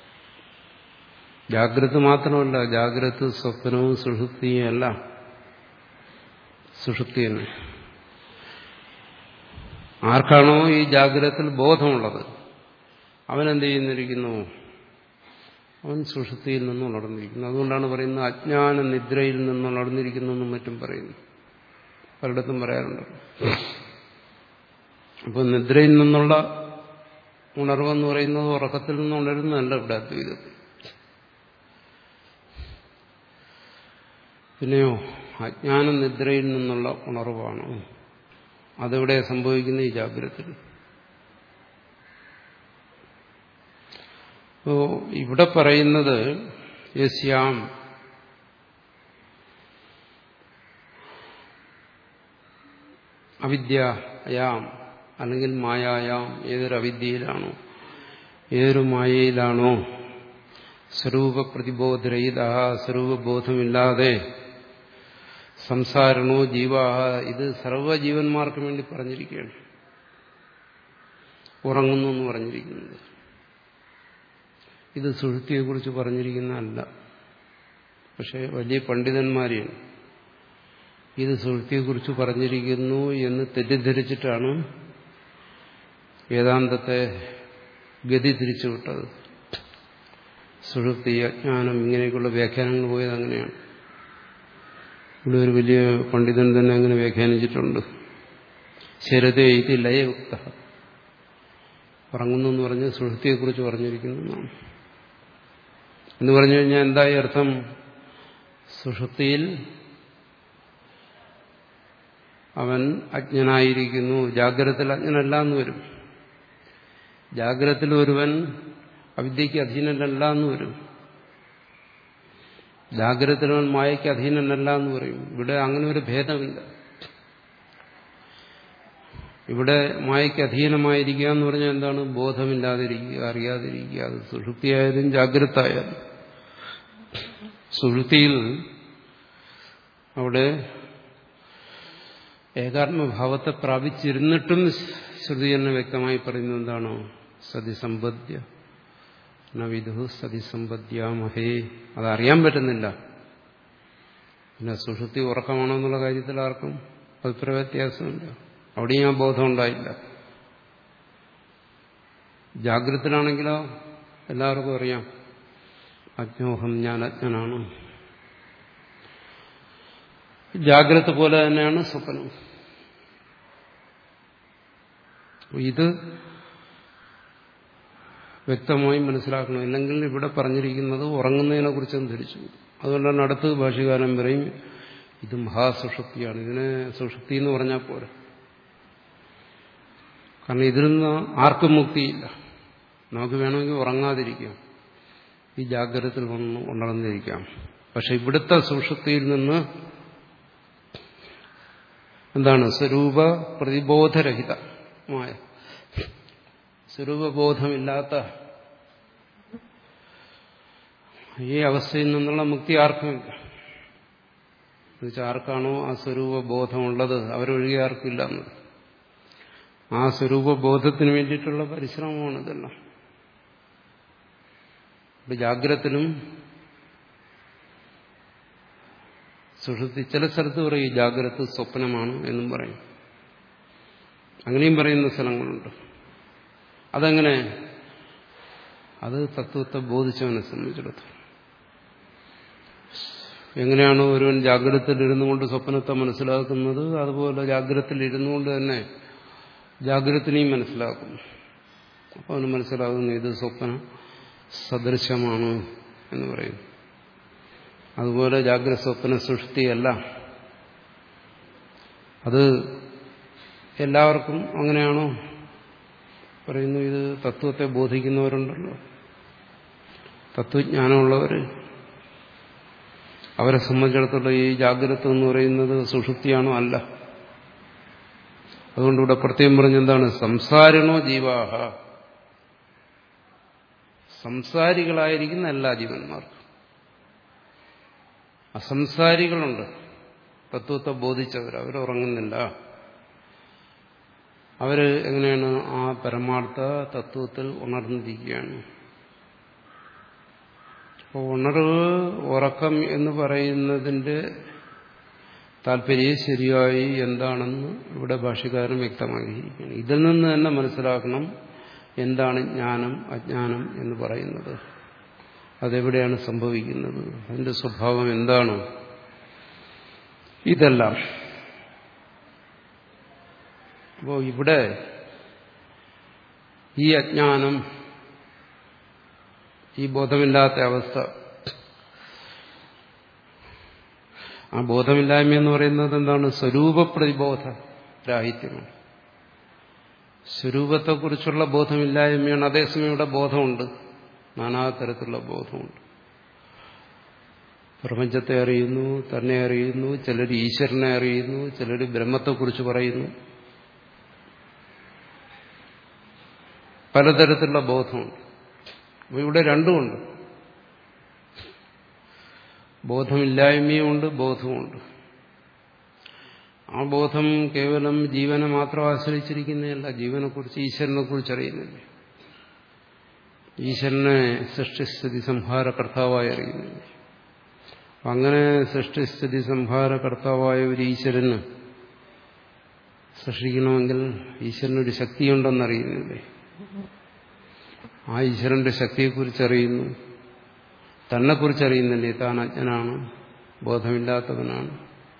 S1: ജാഗ്രത മാത്രമല്ല ജാഗ്രത സ്വപ്നവും സുഷുപ്തിയും അല്ല സുഷുപ്തി തന്നെ ആർക്കാണോ ഈ ജാഗ്രതത്തിൽ ബോധമുള്ളത് അവൻ എന്ത് ചെയ്യുന്നിരിക്കുന്നു അവൻ സുഷുപ്തിയിൽ നിന്ന് ഉണർന്നിരിക്കുന്നു അതുകൊണ്ടാണ് പറയുന്നത് അജ്ഞാന നിദ്രയിൽ നിന്ന് ഉണർന്നിരിക്കുന്നു എന്നും മറ്റും പറയുന്നു പലയിടത്തും പറയാറുണ്ട് അപ്പോൾ നിദ്രയിൽ നിന്നുള്ള ഉണർവെന്ന് പറയുന്നത് ഉറക്കത്തിൽ നിന്ന് ഉണരുന്നതല്ല ഇവിടെ അദ്വൈതത്തിൽ പിന്നെയോ അജ്ഞാന നിദ്രയിൽ നിന്നുള്ള ഉണർവാണ് അതെവിടെ സംഭവിക്കുന്ന ഈ ജാഗ്രതത്തിൽ അപ്പോ ഇവിടെ പറയുന്നത് യസ്യാം അവിദ്യയാം അല്ലെങ്കിൽ മായായാം ഏതൊരു അവിദ്യയിലാണോ ഏതൊരു മായയിലാണോ സ്വരൂപ പ്രതിബോധരഹിത സ്വരൂപബോധമില്ലാതെ സംസാരണോ ജീവാഹ ഇത് സർവ്വജീവന്മാർക്കും വേണ്ടി പറഞ്ഞിരിക്കുകയാണ് ഉറങ്ങുന്നു എന്ന് പറഞ്ഞിരിക്കുന്നത് ഇത് സുഹൃത്തിയെക്കുറിച്ച് പറഞ്ഞിരിക്കുന്നതല്ല പക്ഷെ വലിയ പണ്ഡിതന്മാരെയാണ് ഇത് സുഹൃത്തിയെക്കുറിച്ച് പറഞ്ഞിരിക്കുന്നു എന്ന് തെറ്റിദ്ധരിച്ചിട്ടാണ് വേദാന്തത്തെ ഗതി തിരിച്ചുവിട്ടത് സുഷുപ്തി അജ്ഞാനം ഇങ്ങനെയൊക്കെയുള്ള വ്യാഖ്യാനങ്ങൾ പോയത് അങ്ങനെയാണ് ഇവിടെ ഒരു വലിയ പണ്ഡിതൻ തന്നെ അങ്ങനെ വ്യാഖ്യാനിച്ചിട്ടുണ്ട് ശരതേ ഇത് ലയയുക്ത ഉറങ്ങുന്നു എന്ന് പറഞ്ഞ് സുഷുപ്തിയെക്കുറിച്ച് പറഞ്ഞിരിക്കുന്നതാണ് എന്ന് പറഞ്ഞു കഴിഞ്ഞാൽ എന്തായി അർത്ഥം സുഷുപ്തിയിൽ അവൻ അജ്ഞനായിരിക്കുന്നു ജാഗ്രതത്തിൽ അജ്ഞനല്ല എന്ന് വരും ജാഗ്രതത്തിൽ ഒരുവൻ അവിദ്യക്ക് അധീനനല്ല എന്ന് വരും ജാഗ്രതത്തിലവൻ മായയ്ക്ക് അധീനനല്ല എന്ന് പറയും ഇവിടെ അങ്ങനെ ഒരു ഭേദമില്ല ഇവിടെ മായയ്ക്ക് അധീനമായിരിക്കുക എന്ന് പറഞ്ഞാൽ എന്താണ് ബോധമില്ലാതിരിക്കുക അറിയാതിരിക്കുക അത് സുഷുപ്തിയായാലും ജാഗ്രത ആയാലും സുഷുപ്തിയിൽ അവിടെ ഏകാത്മഭാവത്തെ പ്രാപിച്ചിരുന്നിട്ടും ശ്രുതി തന്നെ വ്യക്തമായി പറയുന്നത് എന്താണോ സതിസമ്പദ്യ നവിധു സതിസമ്പദ്യാമഹേ അതറിയാൻ പറ്റുന്നില്ല പിന്നെ സുഷുപ്തി ഉറക്കമാണോ എന്നുള്ള കാര്യത്തിൽ ആർക്കും അഭിപ്രായ വ്യത്യാസമില്ല അവിടെയും ആ ബോധം ഉണ്ടായില്ല ജാഗ്രതത്തിലാണെങ്കിലോ എല്ലാവർക്കും അറിയാം അജ്ഞോഹം ഞാൻ അജ്ഞനാണ് ജാഗ്രത പോലെ തന്നെയാണ് സ്വപ്നം ഇത് വ്യക്തമായി മനസ്സിലാക്കണം ഇല്ലെങ്കിൽ ഇവിടെ പറഞ്ഞിരിക്കുന്നത് ഉറങ്ങുന്നതിനെ കുറിച്ചും ധരിച്ചു അതുകൊണ്ടാണ് അടുത്ത് ഭാഷകാരൻ പറയും ഇത് മഹാസുഷുപ്തിയാണ് ഇതിനെ സുഷുപ്തി എന്ന് പറഞ്ഞാൽ പോരാ കാരണം ഇതിൽ നിന്ന് ആർക്കും മുക്തിയില്ല നമുക്ക് വേണമെങ്കിൽ ഉറങ്ങാതിരിക്കാം ഈ ജാഗ്രതത്തിൽ വന്ന് ഉണർന്നിരിക്കാം പക്ഷെ ഇവിടുത്തെ സുഷുപ്തിയിൽ നിന്ന് എന്താണ് സ്വരൂപ പ്രതിബോധരഹിതമായ സ്വരൂപബോധമില്ലാത്ത ഈ അവസ്ഥയിൽ നിന്നുള്ള മുക്തി ആർക്കുമില്ല എന്നുവെച്ചാൽ ആർക്കാണോ ആ സ്വരൂപബോധമുള്ളത് അവരൊഴികെ ആർക്കില്ല എന്നത് ആ സ്വരൂപബോധത്തിന് വേണ്ടിയിട്ടുള്ള പരിശ്രമമാണ് ഇതെല്ലാം ഇപ്പൊ ജാഗ്രത്തിലും സുഷുപ്തി ചില സ്ഥലത്ത് പറയും ജാഗ്രത സ്വപ്നമാണ് എന്നും പറയും അങ്ങനെയും പറയുന്ന സ്ഥലങ്ങളുണ്ട് അതെങ്ങനെ അത് തത്വത്തെ ബോധിച്ചവനെ സംബന്ധിച്ചിടത്തോളം എങ്ങനെയാണോ ഒരുവൻ ജാഗ്രതയിലിരുന്നു കൊണ്ട് സ്വപ്നത്തെ മനസ്സിലാക്കുന്നത് അതുപോലെ ജാഗ്രതയിൽ ഇരുന്നുകൊണ്ട് തന്നെ ജാഗ്രതനെയും മനസ്സിലാക്കുന്നു അപ്പോൾ അവന് മനസ്സിലാകുന്നു ഇത് സ്വപ്ന സദൃശമാണ് എന്ന് പറയുന്നു അതുപോലെ ജാഗ്രത സ്വപ്ന സൃഷ്ടിയല്ല അത് എല്ലാവർക്കും അങ്ങനെയാണോ പറയുന്നു ഇത് തത്വത്തെ ബോധിക്കുന്നവരുണ്ടല്ലോ തത്വജ്ഞാനമുള്ളവർ അവരെ സംബന്ധിച്ചിടത്തോളം ഈ ജാഗ്രത എന്ന് പറയുന്നത് സുഷുപ്തിയാണോ അല്ല അതുകൊണ്ട് ഇവിടെ പ്രത്യേകം പറഞ്ഞെന്താണ് സംസാരിണോ ജീവാഹ സംസാരികളായിരിക്കുന്ന എല്ലാ ജീവന്മാർക്കും അസംസാരികളുണ്ട് തത്വത്തെ ബോധിച്ചവർ അവരുറങ്ങുന്നില്ല അവര് എങ്ങനെയാണ് ആ പരമാർത്ഥ തത്വത്തിൽ ഉണർന്നിരിക്കുകയാണ് അപ്പോൾ ഉണർവ് ഉറക്കം എന്ന് പറയുന്നതിന്റെ താല്പര്യം ശരിയായി എന്താണെന്ന് ഇവിടെ ഭാഷകാരൻ വ്യക്തമാക്കിയിരിക്കുകയാണ് ഇതിൽ നിന്ന് തന്നെ മനസ്സിലാക്കണം എന്താണ് ജ്ഞാനം അജ്ഞാനം എന്ന് പറയുന്നത് അതെവിടെയാണ് സംഭവിക്കുന്നത് അതിന്റെ സ്വഭാവം എന്താണ് ഇതെല്ലാം അപ്പോൾ ഇവിടെ ഈ അജ്ഞാനം ഈ ബോധമില്ലാത്ത അവസ്ഥ ആ ബോധമില്ലായ്മ എന്ന് പറയുന്നത് എന്താണ് സ്വരൂപപ്രതിബോധ രാഹിത്യമാണ് സ്വരൂപത്തെക്കുറിച്ചുള്ള ബോധമില്ലായ്മയാണ് അതേസമയം ഇവിടെ ബോധമുണ്ട് നാനാതരത്തിലുള്ള ബോധമുണ്ട് പ്രപഞ്ചത്തെ അറിയുന്നു തന്നെ അറിയുന്നു ചിലർ ഈശ്വരനെ അറിയുന്നു ചിലർ ബ്രഹ്മത്തെക്കുറിച്ച് പറയുന്നു പലതരത്തിലുള്ള ബോധമുണ്ട് അപ്പൊ ഇവിടെ രണ്ടുമുണ്ട് ബോധമില്ലായ്മയുമുണ്ട് ബോധവുമുണ്ട് ആ ബോധം കേവലം ജീവനെ മാത്രം ആശ്രയിച്ചിരിക്കുന്നതല്ല ജീവനെക്കുറിച്ച് ഈശ്വരനെ കുറിച്ച് അറിയുന്നില്ല ഈശ്വരനെ സൃഷ്ടിസ്ഥിതി സംഹാര കർത്താവായി അറിയുന്നില്ല അങ്ങനെ സൃഷ്ടിസ്ഥിതി സംഹാര കർത്താവായ ഒരു ഈശ്വരന് സൃഷ്ടിക്കണമെങ്കിൽ ഈശ്വരനൊരു ശക്തിയുണ്ടെന്നറിയുന്നില്ലേ ആ ഈശ്വരന്റെ ശക്തിയെക്കുറിച്ച് അറിയുന്നു തന്നെക്കുറിച്ച് അറിയുന്നില്ലേ താൻ അജ്ഞനാണ് ബോധമില്ലാത്തവനാണ്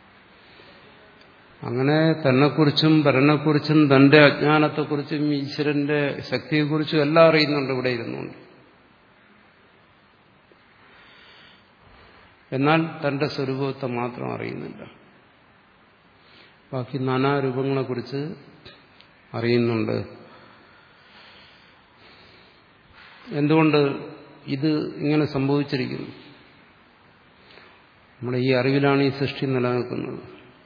S1: അങ്ങനെ തന്നെക്കുറിച്ചും പരനെക്കുറിച്ചും തന്റെ അജ്ഞാനത്തെക്കുറിച്ചും ഈശ്വരന്റെ ശക്തിയെക്കുറിച്ചും എല്ലാം അറിയുന്നുണ്ട് ഇവിടെ ഇരുന്നുകൊണ്ട് എന്നാൽ തന്റെ സ്വരൂപത്തെ മാത്രം അറിയുന്നില്ല ബാക്കി നാനാരൂപങ്ങളെക്കുറിച്ച് അറിയുന്നുണ്ട് എന്തുകൊണ്ട് ഇത് ഇങ്ങനെ സംഭവിച്ചിരിക്കുന്നു നമ്മുടെ ഈ അറിവിലാണ് ഈ സൃഷ്ടി നിലനിൽക്കുന്നത്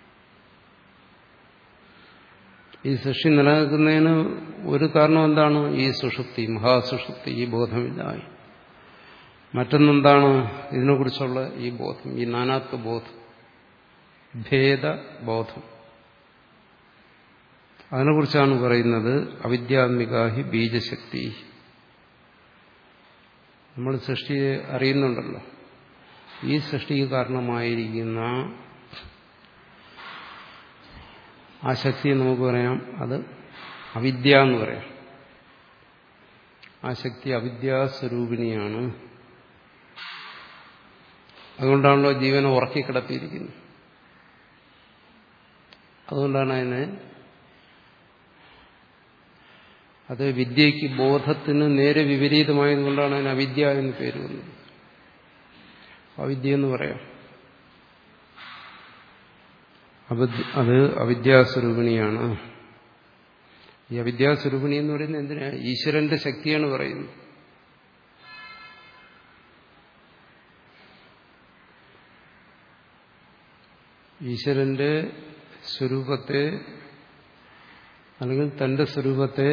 S1: ഈ സൃഷ്ടി നിലനിൽക്കുന്നതിന് ഒരു കാരണം എന്താണ് ഈ സുഷുപ്തി മഹാസുഷുപ്തി ഈ ബോധമില്ലായി മറ്റൊന്നെന്താണ് ഇതിനെക്കുറിച്ചുള്ള ഈ ബോധം ഈ നാനാത്വ ബോധം ഭേദബോധം അതിനെക്കുറിച്ചാണ് പറയുന്നത് അവിദ്യാത്മികാഹി ബീജശക്തി നമ്മൾ സൃഷ്ടിയെ അറിയുന്നുണ്ടല്ലോ ഈ സൃഷ്ടിക്ക് കാരണമായിരിക്കുന്ന ആ ശക്തിയെ നമുക്ക് പറയാം അത് അവിദ്യ എന്ന് പറയാം ആ ശക്തി അവിദ്യാസ്വരൂപിണിയാണ് അതുകൊണ്ടാണല്ലോ ജീവനെ ഉറക്കിക്കിടത്തിയിരിക്കുന്നത് അതുകൊണ്ടാണ് അതിനെ അത് വിദ്യയ്ക്ക് ബോധത്തിന് നേരെ വിപരീതമായതുകൊണ്ടാണ് അതിന് അവിദ്യ എന്ന് പേര് വന്നത് അവിദ്യ എന്ന് പറയാം അത് അവിദ്യാസ്വരൂപിണിയാണ് ഈ അവിദ്യാസ്വരൂപിണി എന്ന് പറയുന്നത് എന്തിനാ ഈശ്വരന്റെ ശക്തിയാണ് പറയുന്നത് ഈശ്വരന്റെ സ്വരൂപത്തെ അല്ലെങ്കിൽ തന്റെ സ്വരൂപത്തെ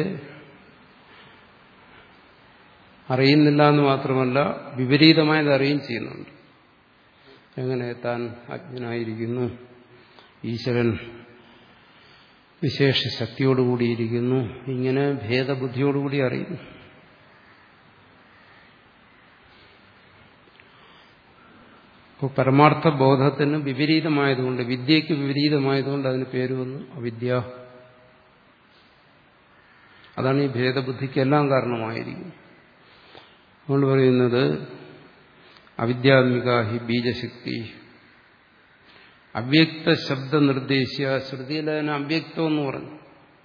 S1: അറിയുന്നില്ല എന്ന് മാത്രമല്ല വിപരീതമായത് അറിയുകയും ചെയ്യുന്നുണ്ട് എങ്ങനെ താൻ അജ്ഞനായിരിക്കുന്നു ഈശ്വരൻ വിശേഷ ശക്തിയോടുകൂടിയിരിക്കുന്നു ഇങ്ങനെ ഭേദബുദ്ധിയോടുകൂടി അറിയുന്നു അപ്പോൾ പരമാർത്ഥ ബോധത്തിന് വിപരീതമായതുകൊണ്ട് വിദ്യയ്ക്ക് വിപരീതമായതുകൊണ്ട് അതിന് പേര് വന്നു അവിദ്യ അതാണ് ഈ ഭേദബുദ്ധിക്കെല്ലാം കാരണമായിരിക്കുന്നത് അതുകൊണ്ട് പറയുന്നത് അവിദ്യാത്മിക ഹി ബീജശക്തി അവ്യക്ത ശബ്ദ നിർദ്ദേശിയ ശ്രുതിയിൽ അതിന് അവ്യക്തം എന്ന് പറഞ്ഞു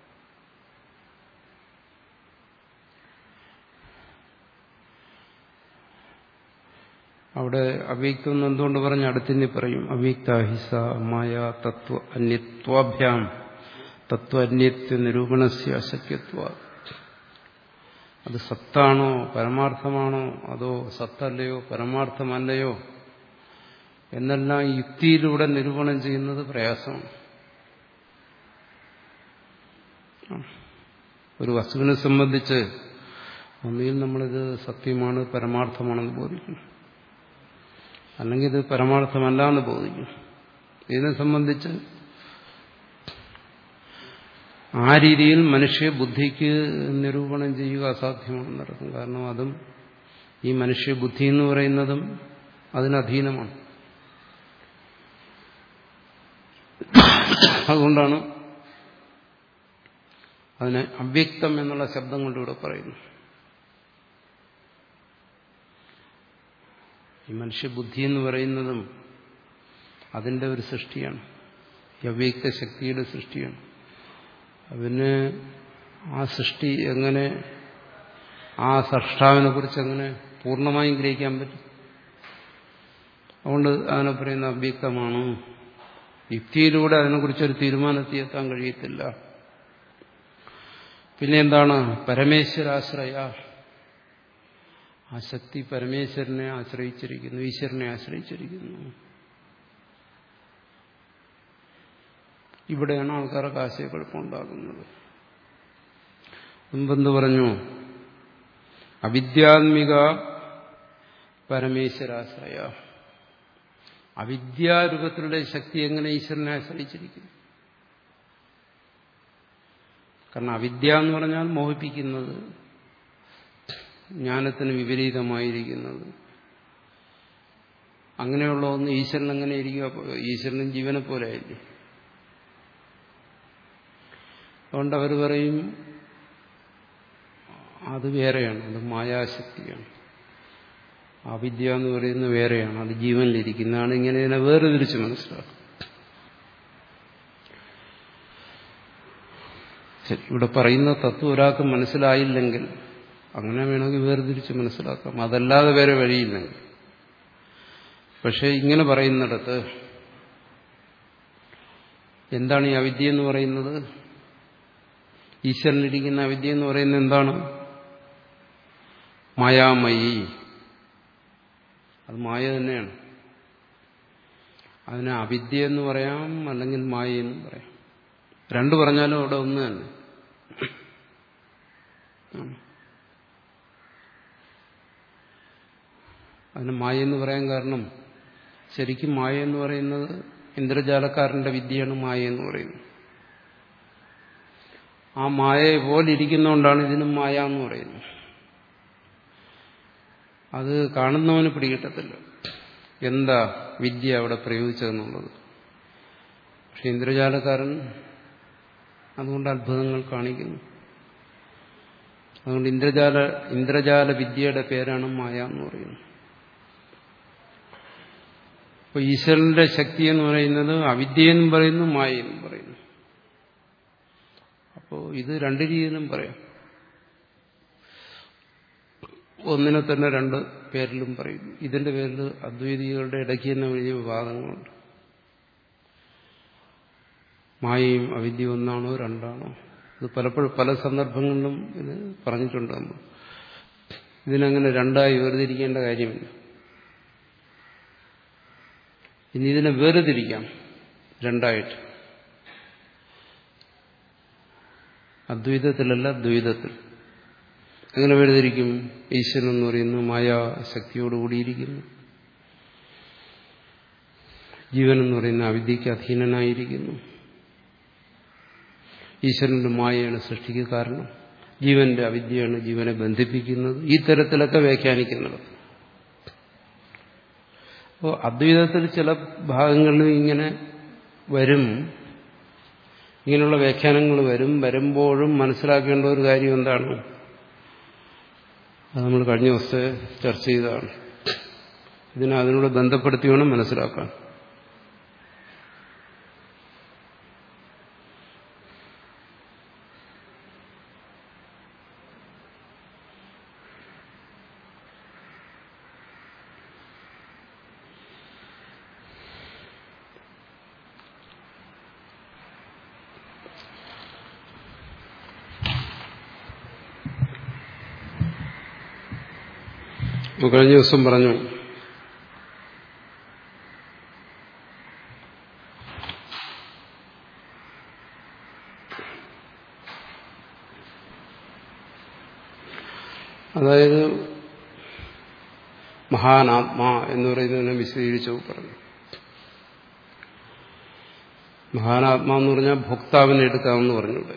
S1: അവിടെ അവ്യക്തം എന്ന് എന്തുകൊണ്ട് പറഞ്ഞു അടുത്തിനി പറയും അവ്യക്ത ഹിസ മായ തത്വ അന്യത്വാഭ്യാം തത്വ അന്യത്വ നിരൂപണസ്യ അശക്യത്വ അത് സത്താണോ പരമാർത്ഥമാണോ അതോ സത്തല്ലയോ പരമാർത്ഥമല്ലയോ എന്നെല്ലാം യുക്തിയിലൂടെ നിരൂപണം ചെയ്യുന്നത് പ്രയാസമാണ് ഒരു വസ്തുവിനെ സംബന്ധിച്ച് ഒന്നുകിൽ നമ്മളിത് സത്യമാണ് പരമാർത്ഥമാണെന്ന് ബോധിക്കണം അല്ലെങ്കിൽ ഇത് പരമാർത്ഥമല്ല എന്ന് ബോധിക്കും ഇതിനെ സംബന്ധിച്ച് ആ രീതിയിൽ മനുഷ്യ ബുദ്ധിക്ക് നിരൂപണം ചെയ്യുക അസാധ്യമാണെന്നർത്ഥം കാരണം അതും ഈ മനുഷ്യ ബുദ്ധി എന്ന് പറയുന്നതും അതിനധീനമാണ് അതുകൊണ്ടാണ് അതിനെ അവ്യക്തം എന്നുള്ള ശബ്ദം കൊണ്ടിവിടെ പറയുന്നു ഈ മനുഷ്യബുദ്ധി എന്ന് പറയുന്നതും അതിന്റെ ഒരു സൃഷ്ടിയാണ് ഈ അവ്യക്ത ശക്തിയുടെ സൃഷ്ടിയാണ് അതിന് ആ സൃഷ്ടി എങ്ങനെ ആ സൃഷ്ടാവിനെ കുറിച്ച് എങ്ങനെ പൂർണ്ണമായും ഗ്രഹിക്കാൻ പറ്റും അതുകൊണ്ട് അതിനെ പറയുന്ന അവ്യക്തമാണ് യുക്തിയിലൂടെ അതിനെക്കുറിച്ചൊരു തീരുമാനത്തിലെത്താൻ കഴിയത്തില്ല പിന്നെ എന്താണ് പരമേശ്വരാശ്രയ ആ ശക്തി പരമേശ്വരനെ ആശ്രയിച്ചിരിക്കുന്നു ഈശ്വരനെ ആശ്രയിച്ചിരിക്കുന്നു ഇവിടെയാണ് ആൾക്കാർക്ക് ആശയക്കുഴപ്പമുണ്ടാകുന്നത് മുമ്പെന്ത് പറഞ്ഞു അവിദ്യാത്മിക പരമേശ്വരാശ്രയ അവിദ്യാരൂപത്തിലുള്ള ശക്തി എങ്ങനെ ഈശ്വരനെ ആശ്രയിച്ചിരിക്കുന്നു കാരണം അവിദ്യ എന്ന് പറഞ്ഞാൽ മോഹിപ്പിക്കുന്നത് ജ്ഞാനത്തിന് വിപരീതമായിരിക്കുന്നത് അങ്ങനെയുള്ള ഒന്ന് ഈശ്വരൻ എങ്ങനെ ഇരിക്കുക ഈശ്വരനും ജീവനെ പോലെ ആയില്ലേ അതുകൊണ്ട് അവർ പറയും അത് വേറെയാണ് അത് മായാശക്തിയാണ് അവിദ്യ എന്ന് പറയുന്നത് വേറെയാണ് അത് ജീവനിലിരിക്കുന്നതാണ് ഇങ്ങനെ ഇതിനെ വേർതിരിച്ച് മനസ്സിലാക്കും ശരി ഇവിടെ പറയുന്ന തത്വം ഒരാൾക്ക് മനസ്സിലായില്ലെങ്കിൽ അങ്ങനെ വേണമെങ്കിൽ വേർതിരിച്ച് മനസ്സിലാക്കാം അതല്ലാതെ വേറെ വഴിയില്ലെങ്കിൽ പക്ഷെ ഇങ്ങനെ പറയുന്നിടത്ത് എന്താണ് ഈ അവിദ്യ എന്ന് പറയുന്നത് ഈശ്വരനിരിക്കുന്ന അവിദ്യ എന്ന് പറയുന്നത് എന്താണ് മായാമയി അത് മായ തന്നെയാണ് അതിനെ അവിദ്യ എന്ന് പറയാം അല്ലെങ്കിൽ മായ എന്ന് പറയാം രണ്ടു പറഞ്ഞാലും അവിടെ ഒന്ന് തന്നെ അതിന് മായ എന്ന് പറയാൻ കാരണം ശരിക്കും മായ എന്ന് പറയുന്നത് ഇന്ദ്രജാലക്കാരന്റെ വിദ്യയാണ് മായ എന്ന് പറയുന്നത് ആ മായയെ പോലെ ഇരിക്കുന്നതുകൊണ്ടാണ് ഇതിനും മായ എന്ന് പറയുന്നത് അത് കാണുന്നവന് പിടികിട്ടത്തില്ല എന്താ വിദ്യ അവിടെ പ്രയോഗിച്ചതെന്നുള്ളത് പക്ഷെ ഇന്ദ്രജാലക്കാരൻ അതുകൊണ്ട് അത്ഭുതങ്ങൾ കാണിക്കുന്നു അതുകൊണ്ട് ഇന്ദ്രജാല ഇന്ദ്രജാല വിദ്യയുടെ പേരാണ് മായ എന്ന് പറയുന്നത് അപ്പൊ ഈശ്വരന്റെ ശക്തി എന്ന് പറയുന്നത് അവിദ്യയെന്നും പറയുന്നു മായയെന്നും പറയുന്നു അപ്പോൾ ഇത് രണ്ട് രീതിയിലും പറയാം ഒന്നിനെ തന്നെ രണ്ട് പേരിലും പറയും ഇതിന്റെ പേരിൽ അദ്വൈതികളുടെ ഇടയ്ക്ക് തന്നെ വലിയ വിവാദങ്ങളുണ്ട് മായയും അവിദ്യ ഒന്നാണോ രണ്ടാണോ ഇത് പലപ്പോഴും പല സന്ദർഭങ്ങളിലും ഇത് പറഞ്ഞിട്ടുണ്ട് നമ്മൾ ഇതിനങ്ങനെ രണ്ടായി വേർതിരിക്കേണ്ട കാര്യമില്ല ഇനി ഇതിനെ വേർതിരിക്കാം രണ്ടായിട്ട് അദ്വൈതത്തിലല്ല ദ്വൈതത്തിൽ എങ്ങനെ വേർതിരിക്കും ഈശ്വരൻ എന്ന് പറയുന്നു മായാശക്തിയോടുകൂടിയിരിക്കുന്നു ജീവൻ എന്ന് പറയുന്ന അവിദ്യക്ക് അധീനനായിരിക്കുന്നു ഈശ്വരന്റെ മായയാണ് സൃഷ്ടിക്ക് കാരണം ജീവന്റെ അവിദ്യയാണ് ജീവനെ ബന്ധിപ്പിക്കുന്നത് ഈ തരത്തിലൊക്കെ വ്യാഖ്യാനിക്കുന്നത് അപ്പോൾ അദ്വൈതത്തിൽ ചില ഭാഗങ്ങളിൽ ഇങ്ങനെ വരും ഇങ്ങനെയുള്ള വ്യാഖ്യാനങ്ങൾ വരും വരുമ്പോഴും മനസ്സിലാക്കേണ്ട ഒരു കാര്യം എന്താണ് അത് നമ്മൾ കഴിഞ്ഞ ദിവസത്തെ ചർച്ച ചെയ്തതാണ് ഇതിനെ അതിനോട് ബന്ധപ്പെടുത്തി വേണം മനസ്സിലാക്കാൻ കഴിഞ്ഞ ദിവസം പറഞ്ഞു അതായത് മഹാനാത്മാ എന്ന് പറയുന്നതിനെ വിശദീകരിച്ചു പറഞ്ഞു മഹാനാത്മാ എന്ന് പറഞ്ഞാൽ ഭോക്താവിനെ എടുക്കാമെന്ന് പറഞ്ഞൂടെ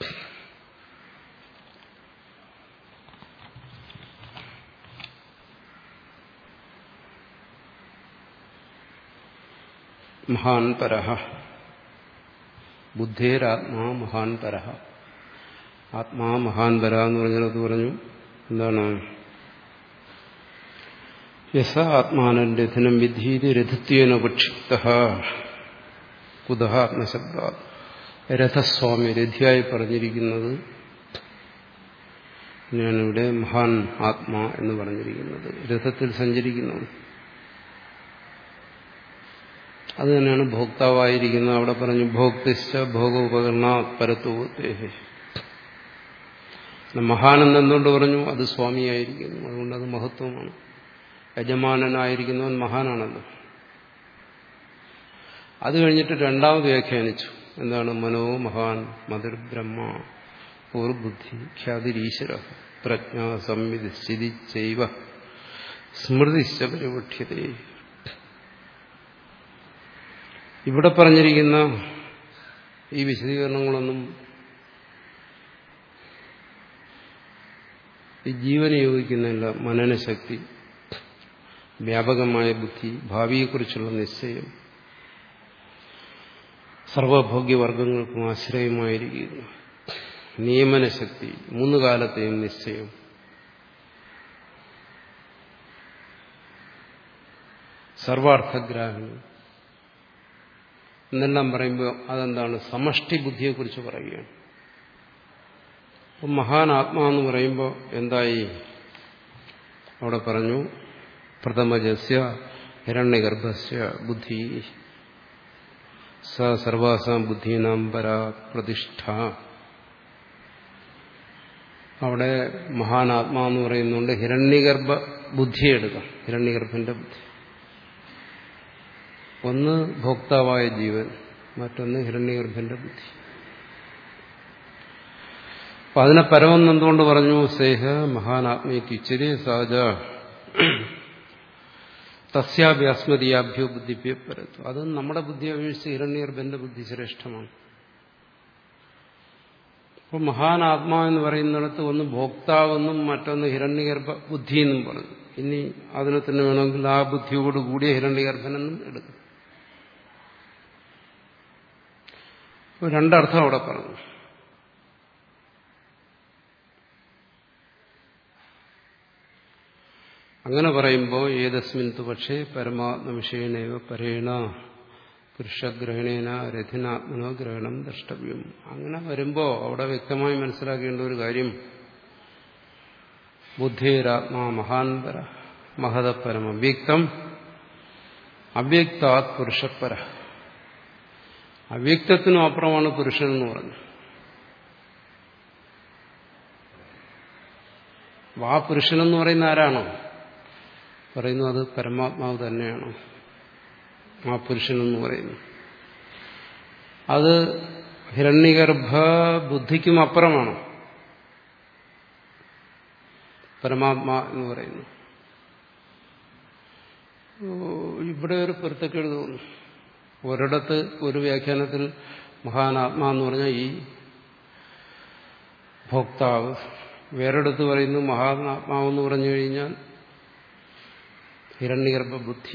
S1: മഹാൻ പരഹ ബുദ്ധേരാത്മാ മഹാൻ പരഹ ആത്മാ മഹാൻ പര എന്ന് പറഞ്ഞാൽ അത് പറഞ്ഞു എന്താണ് യസ ആത്മാനൻ രഥനം വിധീതി രഥത്വേനപക്ഷിപ്ത കുത ആത്മശബ്ദ രഥസ്വാമി രഥിയായി പറഞ്ഞിരിക്കുന്നത് ഞാനിവിടെ മഹാൻ ആത്മാ എന്ന് പറഞ്ഞിരിക്കുന്നത് രഥത്തിൽ സഞ്ചരിക്കുന്നു അത് തന്നെയാണ് ഭോക്താവായിരിക്കുന്നത് അവിടെ പറഞ്ഞു ഭോക്തിശ്ച ഭോഗോപകരണ പരത്വത്തേഹേ മഹാനെന്ന് എന്തുകൊണ്ട് പറഞ്ഞു അത് സ്വാമിയായിരിക്കുന്നു അതുകൊണ്ട് അത് മഹത്വമാണ് യജമാനനായിരിക്കുന്നവൻ മഹാനാണല്ലോ അത് കഴിഞ്ഞിട്ട് രണ്ടാമത് വ്യാഖ്യാനിച്ചു എന്താണ് മനോ മഹാൻ മതിർ ബ്രഹ്മ പൂർബുദ്ധി ഖ്യാതിരീശ്വര പ്രജ്ഞ സംവിധി സ്ഥിതി ചെയ്വ സ്മൃതിശ്ച പരിപക്ഷ്യതേ ഇവിടെ പറഞ്ഞിരിക്കുന്ന ഈ വിശദീകരണങ്ങളൊന്നും ഈ ജീവനെ യോഗിക്കുന്നില്ല മനനശക്തി വ്യാപകമായ ബുദ്ധി ഭാവിയെക്കുറിച്ചുള്ള നിശ്ചയം സർവഭോഗ്യവർഗങ്ങൾക്കും ആശ്രയമായിരിക്കുന്നു നിയമനശക്തി മൂന്ന് കാലത്തെയും നിശ്ചയം സർവാർത്ഥഗ്രാഹണം എന്നെല്ലാം പറയുമ്പോൾ അതെന്താണ് സമഷ്ടി ബുദ്ധിയെക്കുറിച്ച് പറയുകയാണ് അപ്പം മഹാൻ ആത്മാ എന്ന് പറയുമ്പോൾ എന്തായി അവിടെ പറഞ്ഞു പ്രഥമജസ്യ ഹിരണ്യഗർഭസ്യ ബുദ്ധി സ സർവാസാം ബുദ്ധീനാം പരാ പ്രതിഷ്ഠ അവിടെ മഹാനാത്മാ എന്ന് പറയുന്നുണ്ട് ഹിരണ്യഗർഭ ബുദ്ധി എടുക്കാം ഹിരണ്യഗർഭന്റെ ബുദ്ധി ഒന്ന് ഭോക്താവായ ജീവൻ മറ്റൊന്ന് ഹിരണ്യഗർഭന്റെ ബുദ്ധി അപ്പൊ അതിനെ പരമെന്ന് എന്തുകൊണ്ട് പറഞ്ഞു സേഹ മഹാനാത്മയ്ക്കുച്ചരി സഹജ തസ്യാഭ്യാസ്മതിയാഭ്യോ ബുദ്ധിഭ്യോ പരത്തു അത് നമ്മുടെ ബുദ്ധി അപേക്ഷിച്ച് ഹിരണ്യഗർഭന്റെ ബുദ്ധി ശ്രേഷ്ഠമാണ് അപ്പൊ മഹാനാത്മാ എന്ന് പറയുന്നിടത്ത് ഒന്ന് ഭോക്താവെന്നും മറ്റൊന്ന് ഹിരണ്യഗർഭ ബുദ്ധി എന്നും പറഞ്ഞു ഇനി അതിനെ തന്നെ വേണമെങ്കിൽ ആ ബുദ്ധിയോട് കൂടിയ ഹിരണ്യഗർഭനെന്നും എടുക്കും രണ്ടർത്ഥം അവിടെ പറഞ്ഞു അങ്ങനെ പറയുമ്പോൾ ഏതസ്മിൻ തു പക്ഷേ പരമാത്മവിഷയനേവ പരേണ പുരുഷഗ്രഹണേന രഥിനാത്മനോ ഗ്രഹണം ദ്രഷ്ടവ്യം അങ്ങനെ വരുമ്പോൾ അവിടെ വ്യക്തമായി മനസ്സിലാക്കേണ്ട ഒരു കാര്യം ബുദ്ധിരാത്മാ മഹാൻപര മഹതപരം അവ്യക്തം അവ്യക്താത് പുരുഷപ്പര അവ്യക്തത്തിനും അപ്പുറമാണ് പുരുഷൻ എന്ന് പറഞ്ഞു ആ പുരുഷനെന്ന് പറയുന്ന ആരാണോ പറയുന്നു അത് പരമാത്മാവ് തന്നെയാണ് ആ പുരുഷനെന്ന് പറയുന്നു അത് ഹിരണ്യഗർഭ ബുദ്ധിക്കും അപ്പുറമാണ് പരമാത്മാ എന്ന് പറയുന്നു ഇവിടെ ഒരു പൊരുത്തക്കേട് തോന്നുന്നു ഒരിടത്ത് ഒരു വ്യാഖ്യാനത്തിൽ മഹാനാത്മാ എന്ന് പറഞ്ഞാൽ ഈ ഭോക്താവ് വേറെടുത്ത് പറയുന്നു മഹാത്മാവെന്ന് പറഞ്ഞു കഴിഞ്ഞാൽ ഹിരണ്യഗർഭ ബുദ്ധി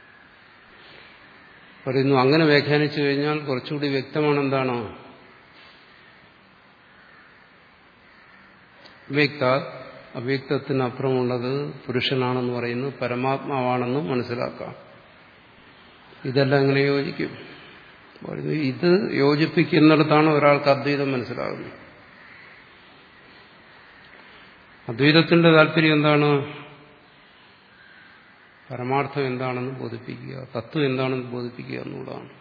S1: പറയുന്നു അങ്ങനെ വ്യാഖ്യാനിച്ചു കഴിഞ്ഞാൽ കുറച്ചുകൂടി വ്യക്തമാണ് എന്താണ് വ്യക്ത അവ്യക്തത്തിനപ്പുറമുള്ളത് പുരുഷനാണെന്ന് പറയുന്നു പരമാത്മാവാണെന്നും മനസ്സിലാക്കാം ഇതെല്ലാം എങ്ങനെ യോജിക്കും പറയുന്നു ഇത് യോജിപ്പിക്കുന്നിടത്താണ് ഒരാൾക്ക് അദ്വൈതം മനസ്സിലാകുന്നത് അദ്വൈതത്തിന്റെ താല്പര്യം എന്താണ് പരമാർത്ഥം എന്താണെന്ന് ബോധിപ്പിക്കുക തത്വം എന്താണെന്ന് ബോധിപ്പിക്കുക എന്നുള്ളതാണ്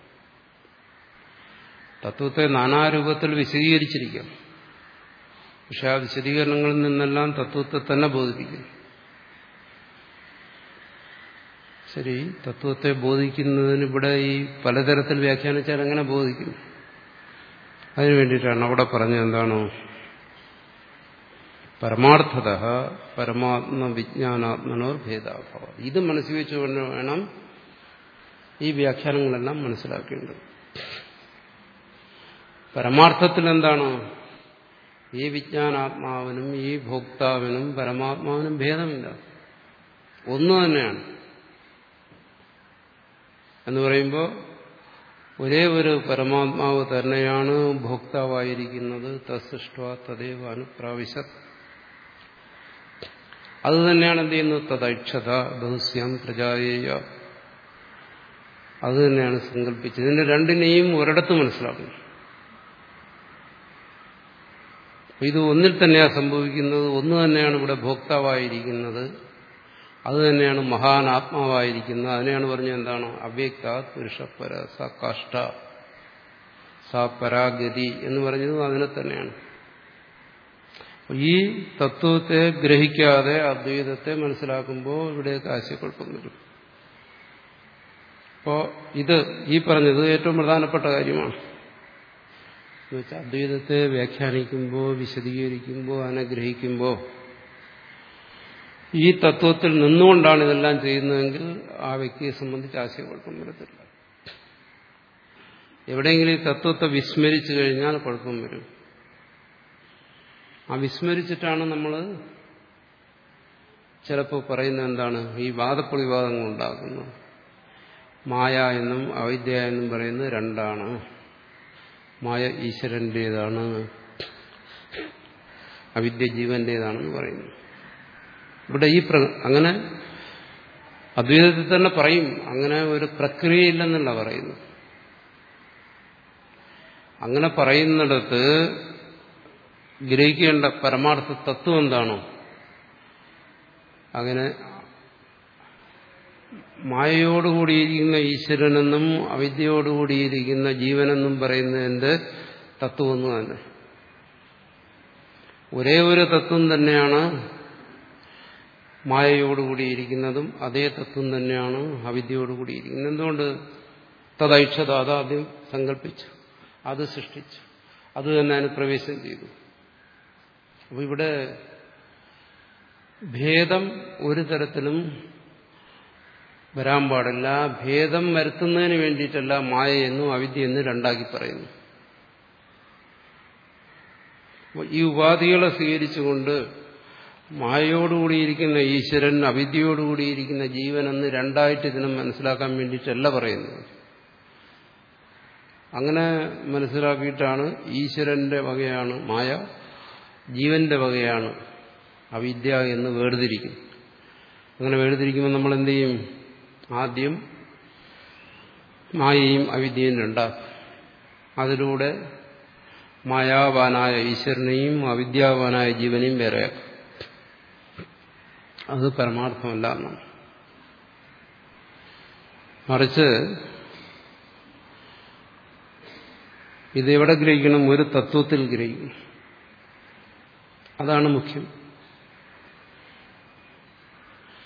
S1: തത്വത്തെ നാനാരൂപത്തിൽ വിശദീകരിച്ചിരിക്കാം പക്ഷെ ആ വിശദീകരണങ്ങളിൽ നിന്നെല്ലാം തത്വത്തെ തന്നെ ബോധിപ്പിക്കും ശരി തത്വത്തെ ബോധിക്കുന്നതിന് ഇവിടെ ഈ പലതരത്തിൽ വ്യാഖ്യാനിച്ചാൽ എങ്ങനെ ബോധിക്കും അതിനു വേണ്ടിയിട്ടാണ് അവിടെ പറഞ്ഞത് എന്താണോ പരമാർത്ഥത പരമാത്മ വിജ്ഞാനാത്മനോ ഭേദാഭാവ ഇത് മനസ്സിൽ വെച്ചുകൊണ്ട് വേണം ഈ വ്യാഖ്യാനങ്ങളെല്ലാം മനസ്സിലാക്കേണ്ടത് പരമാർത്ഥത്തിൽ എന്താണ് ഈ വിജ്ഞാനാത്മാവിനും ഈ ഭോക്താവിനും പരമാത്മാവിനും ഭേദമില്ല ഒന്നു തന്നെയാണ് എന്ന് പറയുമ്പോൾ ഒരേ ഒരു പരമാത്മാവ് തന്നെയാണ് ഭോക്താവായിരിക്കുന്നത് തസ്സൃഷ്ട തദേവ അനുപ്രാവശ്യത് അത് തന്നെയാണ് എന്ത് ചെയ്യുന്നത് തദൈക്ഷത ബഹുസ്യം പ്രജായേയ അത് തന്നെയാണ് സങ്കല്പിച്ചത് ഇതിന്റെ രണ്ടിനെയും ഒരിടത്ത് മനസ്സിലാക്കുന്നു ഇത് ഒന്നിൽ തന്നെയാണ് സംഭവിക്കുന്നത് ഒന്ന് തന്നെയാണ് ഇവിടെ ഭോക്താവായിരിക്കുന്നത് അത് തന്നെയാണ് മഹാനാത്മാവായിരിക്കുന്നത് അതിനെയാണ് പറഞ്ഞത് എന്താണ് അവ്യക്ത പുരുഷപര സ കാഷ്ട സ പരാഗതി എന്ന് പറഞ്ഞതും അതിനെ തന്നെയാണ് ഈ തത്വത്തെ ഗ്രഹിക്കാതെ അദ്വൈതത്തെ മനസ്സിലാക്കുമ്പോൾ ഇവിടെയൊക്കെ ആശയക്കുഴപ്പം വരും അപ്പോ ഇത് ഈ പറഞ്ഞത് ഏറ്റവും പ്രധാനപ്പെട്ട കാര്യമാണ് എന്നുവെച്ചാൽ അദ്വൈതത്തെ വ്യാഖ്യാനിക്കുമ്പോൾ വിശദീകരിക്കുമ്പോൾ അതിനെ ഗ്രഹിക്കുമ്പോൾ ഈ തത്വത്തിൽ നിന്നുകൊണ്ടാണ് ഇതെല്ലാം ചെയ്യുന്നതെങ്കിൽ ആ വ്യക്തിയെ സംബന്ധിച്ച് ആശയക്കുഴപ്പം വരത്തില്ല എവിടെയെങ്കിലും ഈ തത്വത്തെ വിസ്മരിച്ചു കഴിഞ്ഞാൽ കുഴപ്പം വരും ആ വിസ്മരിച്ചിട്ടാണ് നമ്മൾ ചിലപ്പോൾ പറയുന്നത് എന്താണ് ഈ വാദപ്രതിവാദങ്ങൾ ഉണ്ടാക്കുന്നത് മായ എന്നും അവിദ്യ എന്നും പറയുന്നത് രണ്ടാണ് മായ ഈശ്വരന്റേതാണ് അവിദ്യ ജീവന്റേതാണെന്ന് പറയുന്നു ഇവിടെ ഈ അങ്ങനെ അദ്വൈതത്തിൽ തന്നെ പറയും അങ്ങനെ ഒരു പ്രക്രിയയില്ലെന്നല്ല പറയുന്നു അങ്ങനെ പറയുന്നിടത്ത് ഗ്രഹിക്കേണ്ട പരമാർത്ഥ തത്വം എന്താണോ അങ്ങനെ മായയോടുകൂടിയിരിക്കുന്ന ഈശ്വരനെന്നും അവിദ്യയോടുകൂടിയിരിക്കുന്ന ജീവനെന്നും പറയുന്നതിന്റെ തത്വമൊന്നു തന്നെ ഒരേ ഒരു തത്വം തന്നെയാണ് മായയോടുകൂടിയിരിക്കുന്നതും അതേ തത്വം തന്നെയാണ് അവിദ്യയോടുകൂടിയിരിക്കുന്നത് എന്തുകൊണ്ട് തദൈക്ഷത അതാദ്യം സങ്കല്പിച്ചു അത് സൃഷ്ടിച്ചു അത് തന്നെ അതിന് പ്രവേശം ചെയ്തു അപ്പൊ ഇവിടെ ഭേദം ഒരു തരത്തിലും വരാൻ പാടില്ല ഭേദം വരുത്തുന്നതിന് വേണ്ടിയിട്ടല്ല മായ എന്നും അവിദ്യ എന്നും രണ്ടാക്കി പറയുന്നു ഈ ഉപാധികളെ സ്വീകരിച്ചുകൊണ്ട് മായയോടുകൂടിയിരിക്കുന്ന ഈശ്വരൻ അവിദ്യയോടുകൂടിയിരിക്കുന്ന ജീവൻ എന്ന് രണ്ടായിട്ട് ഇതിനെ മനസ്സിലാക്കാൻ വേണ്ടിയിട്ടല്ല പറയുന്നത് അങ്ങനെ മനസ്സിലാക്കിയിട്ടാണ് ഈശ്വരന്റെ വകയാണ് മായ ജീവന്റെ വകയാണ് അവിദ്യ എന്ന് വേർതിരിക്കും അങ്ങനെ വേർതിരിക്കുമ്പോൾ നമ്മൾ എന്ത് ചെയ്യും ആദ്യം മായയും അവിദ്യയും രണ്ടാക്കും അതിലൂടെ മായാവാനായ ഈശ്വരനെയും അവിദ്യാവാനായ ജീവനെയും വേറെയാക്കും അത് പരമാർത്ഥമല്ല എന്നാണ് മറിച്ച് ഇതെവിടെ ഗ്രഹിക്കണം ഒരു തത്വത്തിൽ ഗ്രഹിക്കണം അതാണ് മുഖ്യം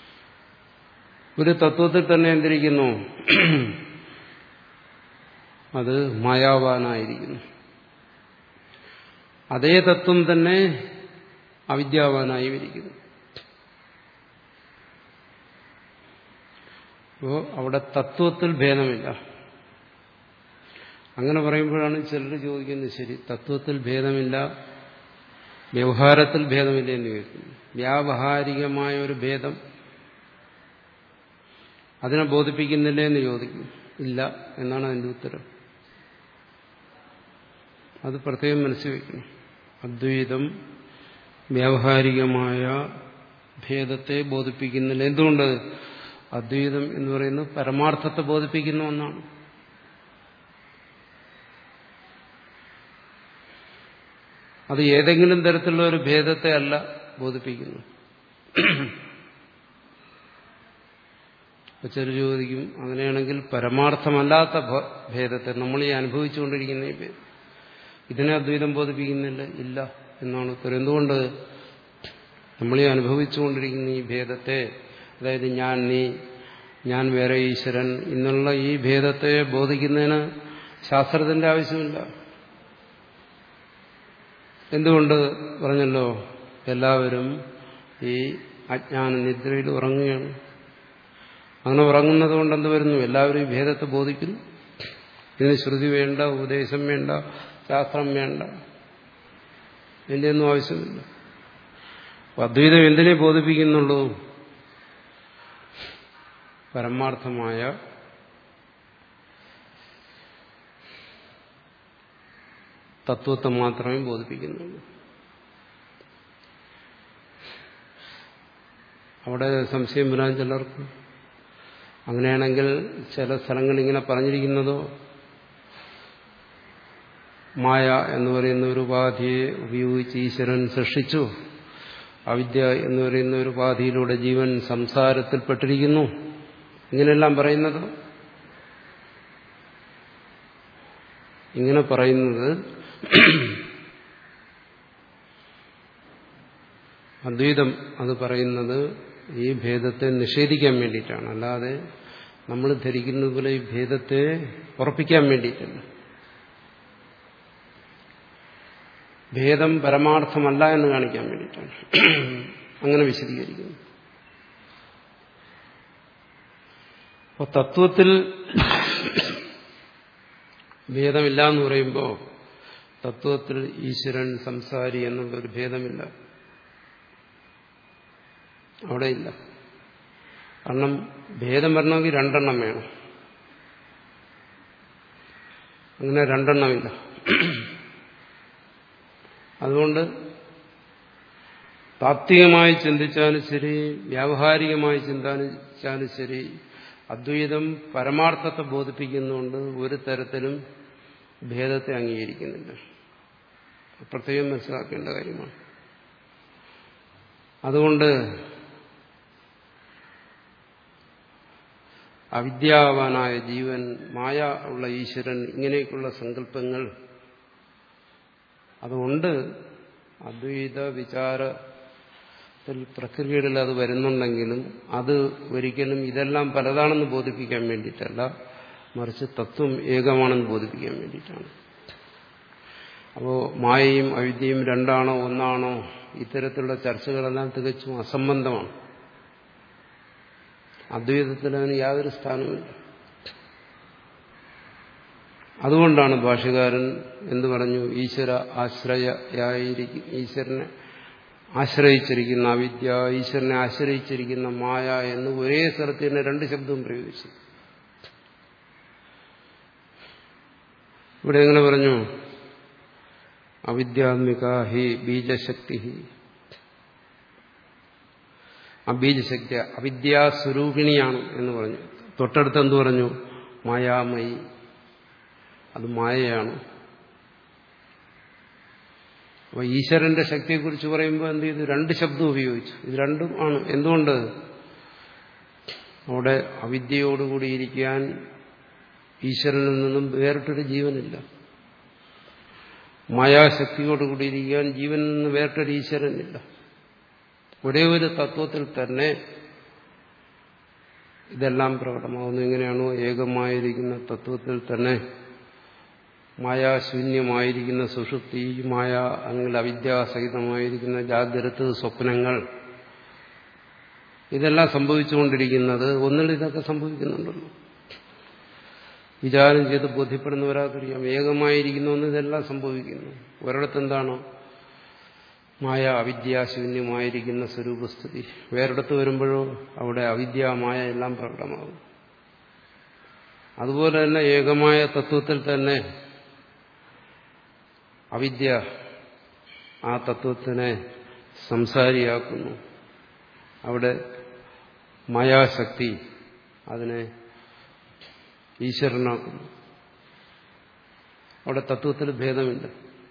S1: ഒരു തത്വത്തിൽ തന്നെ എന്തിരിക്കുന്നു അത് മായാവാനായിരിക്കുന്നു അതേ തത്വം തന്നെ അവിദ്യാവാനായും ഇരിക്കുന്നു അപ്പോൾ അവിടെ തത്വത്തിൽ ഭേദമില്ല അങ്ങനെ പറയുമ്പോഴാണ് ചിലർ ചോദിക്കുന്നത് ശരി തത്വത്തിൽ ഭേദമില്ല വ്യവഹാരത്തിൽ ഭേദമില്ല എന്ന് ചോദിക്കുന്നു വ്യാവഹാരികമായ ഒരു ഭേദം അതിനെ ബോധിപ്പിക്കുന്നില്ലേ എന്ന് ചോദിക്കും ഇല്ല എന്നാണ് അതിന്റെ ഉത്തരം അത് പ്രത്യേകം മനസ്സിൽ വയ്ക്കണം അദ്വൈതം വ്യാവഹാരികമായ ഭേദത്തെ ബോധിപ്പിക്കുന്നില്ല എന്തുകൊണ്ട് അദ്വൈതം എന്ന് പറയുന്നത് പരമാർത്ഥത്തെ ബോധിപ്പിക്കുന്ന ഒന്നാണ് അത് ഏതെങ്കിലും തരത്തിലുള്ള ഒരു ഭേദത്തെ അല്ല ബോധിപ്പിക്കുന്നു ചിലർ ചോദിക്കും അങ്ങനെയാണെങ്കിൽ പരമാർത്ഥമല്ലാത്ത ഭേദത്തെ നമ്മൾ ഈ അനുഭവിച്ചുകൊണ്ടിരിക്കുന്ന ഈ ഭേദം ഇതിനെ അദ്വൈതം ബോധിപ്പിക്കുന്നില്ല ഇല്ല എന്നാണ് ഉത്തരം എന്തുകൊണ്ട് നമ്മൾ ഈ അനുഭവിച്ചുകൊണ്ടിരിക്കുന്ന ഈ ഭേദത്തെ അതായത് ഞാൻ നീ ഞാൻ വേറെ ഈശ്വരൻ എന്നുള്ള ഈ ഭേദത്തെ ബോധിക്കുന്നതിന് ശാസ്ത്രത്തിന്റെ ആവശ്യമില്ല എന്തുകൊണ്ട് പറഞ്ഞല്ലോ എല്ലാവരും ഈ അജ്ഞാന നിദ്രയിൽ ഉറങ്ങുകയാണ് അങ്ങനെ ഉറങ്ങുന്നത് കൊണ്ട് എന്ത് വരുന്നു എല്ലാവരും ഈ ഭേദത്തെ ബോധിക്കുന്നു ഇതിന് ശ്രുതി വേണ്ട ഉപദേശം വേണ്ട ശാസ്ത്രം വേണ്ട ഇതിൻ്റെ ഒന്നും ആവശ്യമില്ല അദ്വൈതം എന്തിനെ ബോധിപ്പിക്കുന്നുള്ളൂ പരമാർത്ഥമായ തത്വത്തെ മാത്രമേ ബോധിപ്പിക്കുന്നുള്ളൂ അവിടെ സംശയം വരാൻ ചിലർക്ക് അങ്ങനെയാണെങ്കിൽ ചില സ്ഥലങ്ങൾ ഇങ്ങനെ പറഞ്ഞിരിക്കുന്നതോ മായ എന്ന് പറയുന്ന ഒരു ഉപാധിയെ ഉപയോഗിച്ച് ഈശ്വരൻ സൃഷ്ടിച്ചു അവിദ്യ എന്ന് പറയുന്ന ഒരു ഉപാധിയിലൂടെ ജീവൻ സംസാരത്തിൽപ്പെട്ടിരിക്കുന്നു ഇങ്ങനെയെല്ലാം പറയുന്നത് ഇങ്ങനെ പറയുന്നത് അദ്വൈതം അത് പറയുന്നത് ഈ ഭേദത്തെ നിഷേധിക്കാൻ വേണ്ടിയിട്ടാണ് അല്ലാതെ നമ്മൾ ധരിക്കുന്നത് പോലെ ഈ ഭേദത്തെ ഉറപ്പിക്കാൻ വേണ്ടിയിട്ടല്ല ഭേദം പരമാർത്ഥമല്ല എന്ന് കാണിക്കാൻ വേണ്ടിയിട്ടാണ് അങ്ങനെ വിശദീകരിക്കുന്നു അപ്പോൾ തത്വത്തിൽ ഭേദമില്ല എന്ന് പറയുമ്പോൾ തത്വത്തിൽ ഈശ്വരൻ സംസാരി എന്നുള്ളൊരു ഭേദമില്ല അവിടെ ഇല്ല കാരണം ഭേദം വരണമെങ്കിൽ രണ്ടെണ്ണം വേണം അങ്ങനെ രണ്ടെണ്ണമില്ല അതുകൊണ്ട് താത്വികമായി ചിന്തിച്ചാലും ശരി വ്യാവഹാരികമായി ചിന്തിച്ചാലും ശരി അദ്വൈതം പരമാർത്ഥത്തെ ബോധിപ്പിക്കുന്നുണ്ട് ഒരു തരത്തിലും ഭേദത്തെ അംഗീകരിക്കുന്നില്ല പ്രത്യേകം മനസ്സിലാക്കേണ്ട കാര്യമാണ് അതുകൊണ്ട് അവിദ്യാവാനായ ജീവൻ മായ ഉള്ള ഈശ്വരൻ ഇങ്ങനെയൊക്കെയുള്ള സങ്കല്പങ്ങൾ അതുകൊണ്ട് അദ്വൈത വിചാരത്തിൽ പ്രക്രിയകളിൽ അത് വരുന്നുണ്ടെങ്കിലും അത് ഒരിക്കലും ഇതെല്ലാം പലതാണെന്ന് ബോധിപ്പിക്കാൻ വേണ്ടിയിട്ടല്ല മറിച്ച് തത്വം ഏകമാണെന്ന് ബോധിപ്പിക്കാൻ വേണ്ടിയിട്ടാണ് അപ്പോൾ മായയും അവിദ്യയും രണ്ടാണോ ഒന്നാണോ ഇത്തരത്തിലുള്ള ചർച്ചകളെല്ലാം തികച്ചും അസംബന്ധമാണ് അദ്വൈതത്തിൽ അതിന് യാതൊരു സ്ഥാനവുമില്ല അതുകൊണ്ടാണ് ഭാഷകാരൻ എന്ന് പറഞ്ഞു ഈശ്വര ആശ്രയായിരിക്കും ഈശ്വരനെ ആശ്രയിച്ചിരിക്കുന്ന അവിദ്യ ഈശ്വരനെ ആശ്രയിച്ചിരിക്കുന്ന മായ എന്ന് ഒരേ സ്ഥലത്ത് തന്നെ രണ്ട് ശബ്ദവും പ്രയോഗിച്ചു ഇവിടെ എങ്ങനെ പറഞ്ഞു അവിദ്യാത്മിക ഹി ബീജശക്തി ആ ബീജശക്തി അവിദ്യാസ്വരൂപിണിയാണ് എന്ന് പറഞ്ഞു തൊട്ടടുത്ത് എന്ത് പറഞ്ഞു മായാമയി അത് മായയാണ് അപ്പൊ ഈശ്വരന്റെ ശക്തിയെക്കുറിച്ച് പറയുമ്പോൾ എന്ത് ചെയ്തു രണ്ട് ശബ്ദം ഉപയോഗിച്ചു ഇത് രണ്ടും ആണ് എന്തുകൊണ്ട് അവിടെ അവിദ്യയോടുകൂടി ഇരിക്കാൻ ഈശ്വരനിൽ നിന്നും വേറിട്ടൊരു ജീവനില്ല മായാശക്തിയോടുകൂടി ഇരിക്കാൻ ജീവനിൽ നിന്ന് വേറിട്ടൊരു ഈശ്വരനില്ല ഒരേ ഒരു തത്വത്തിൽ തന്നെ ഇതെല്ലാം പ്രകടമാകുന്നു എങ്ങനെയാണോ ഏകമായിരിക്കുന്ന തത്വത്തിൽ തന്നെ മായാശൂന്യമായിരിക്കുന്ന സുഷുപ്തി മായ അല്ലെങ്കിൽ അവിദ്യാസഹിതമായിരിക്കുന്ന ജാഗ്രത സ്വപ്നങ്ങൾ ഇതെല്ലാം സംഭവിച്ചുകൊണ്ടിരിക്കുന്നത് ഒന്നിൽ ഇതൊക്കെ സംഭവിക്കുന്നുണ്ടല്ലോ വിചാരം ചെയ്ത് ബോധ്യപ്പെടുന്നവരാക്കറിയാം ഏകമായിരിക്കുന്ന ഒന്ന് ഇതെല്ലാം സംഭവിക്കുന്നു ഒരിടത്ത് എന്താണ് മായ അവിദ്യാശൂന്യമായിരിക്കുന്ന സ്വരൂപസ്ഥിതി വേറിടത്ത് വരുമ്പോഴോ അവിടെ അവിദ്യ മായ എല്ലാം പ്രകടമാകും അതുപോലെ തന്നെ ഏകമായ തത്വത്തിൽ തന്നെ അവിദ്യ ആ തത്വത്തിനെ സംസാരിയാക്കുന്നു അവിടെ മായാശക്തി അതിനെ ഈശ്വരനാക്കുന്നു അവിടെ തത്വത്തിൽ ഭേദമില്ല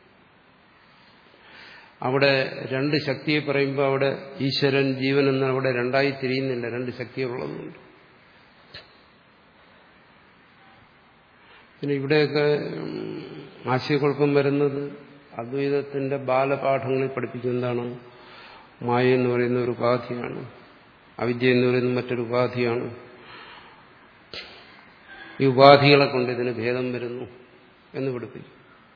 S1: അവിടെ രണ്ട് ശക്തിയെ പറയുമ്പോൾ അവിടെ ഈശ്വരൻ ജീവൻ എന്ന് അവിടെ രണ്ടായി തിരിയുന്നില്ല രണ്ട് ശക്തികളുള്ളതുകൊണ്ട് പിന്നെ ഇവിടെയൊക്കെ ആശയക്കുഴപ്പം വരുന്നത് അദ്വൈതത്തിന്റെ ബാലപാഠങ്ങളിൽ പഠിപ്പിക്കുന്നതാണ് മായ എന്ന് പറയുന്ന ഒരു ഉപാധിയാണ് അവിദ്യ എന്ന് പറയുന്ന മറ്റൊരു ഉപാധിയാണ് ഈ ഉപാധികളെ കൊണ്ട് ഇതിന് ഭേദം വരുന്നു എന്ന് പഠിപ്പിക്കും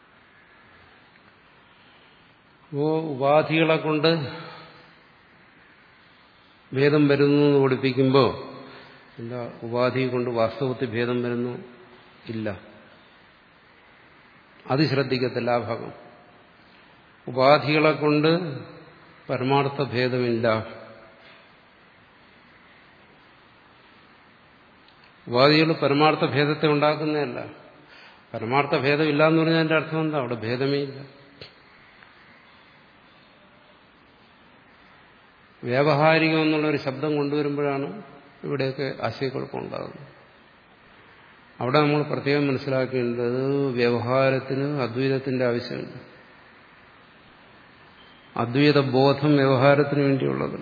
S1: അപ്പോ ഉപാധികളെ കൊണ്ട് ഭേദം വരുന്നു എന്ന് പഠിപ്പിക്കുമ്പോൾ എന്താ ഉപാധി കൊണ്ട് വാസ്തവത്തിൽ ഭേദം വരുന്നു ഇല്ല അത് ശ്രദ്ധിക്കത്തില്ല ആ ഭാഗം ഉപാധികളെ കൊണ്ട് പരമാർത്ഥ ഭേദമില്ല ഉപാധികൾ പരമാർത്ഥ ഭേദത്തെ ഉണ്ടാക്കുന്നതല്ല പരമാർത്ഥ ഭേദമില്ല എന്ന് പറഞ്ഞാൽ എന്റെ അർത്ഥം എന്താ അവിടെ ഭേദമേ ഇല്ല വ്യാവഹാരികം എന്നുള്ള ഒരു ശബ്ദം കൊണ്ടുവരുമ്പോഴാണ് ഇവിടെയൊക്കെ ആശയക്കുഴപ്പം ഉണ്ടാകുന്നത് അവിടെ നമ്മൾ പ്രത്യേകം മനസ്സിലാക്കേണ്ടത് വ്യവഹാരത്തിന് അദ്വൈതത്തിന്റെ ആവശ്യമുണ്ട് അദ്വൈത ബോധം വ്യവഹാരത്തിന് വേണ്ടിയുള്ളത്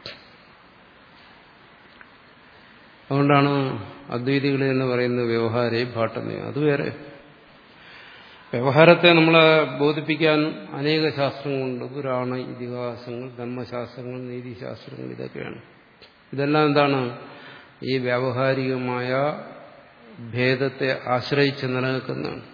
S1: അതുകൊണ്ടാണ് അദ്വൈതികൾ എന്ന് പറയുന്നത് വ്യവഹാരേ ഭാട്ടമേ അത് വേറെ വ്യവഹാരത്തെ നമ്മളെ ബോധിപ്പിക്കാൻ അനേക ശാസ്ത്രങ്ങളുണ്ട് പുരാണ ഇതിഹാസങ്ങൾ ധർമ്മശാസ്ത്രങ്ങൾ നീതിശാസ്ത്രങ്ങൾ ഇതൊക്കെയാണ് ഇതെല്ലാം എന്താണ് ഈ വ്യാവഹാരികമായ ഭേദത്തെ ആശ്രയിച്ച് നിലനിൽക്കുന്നതാണ്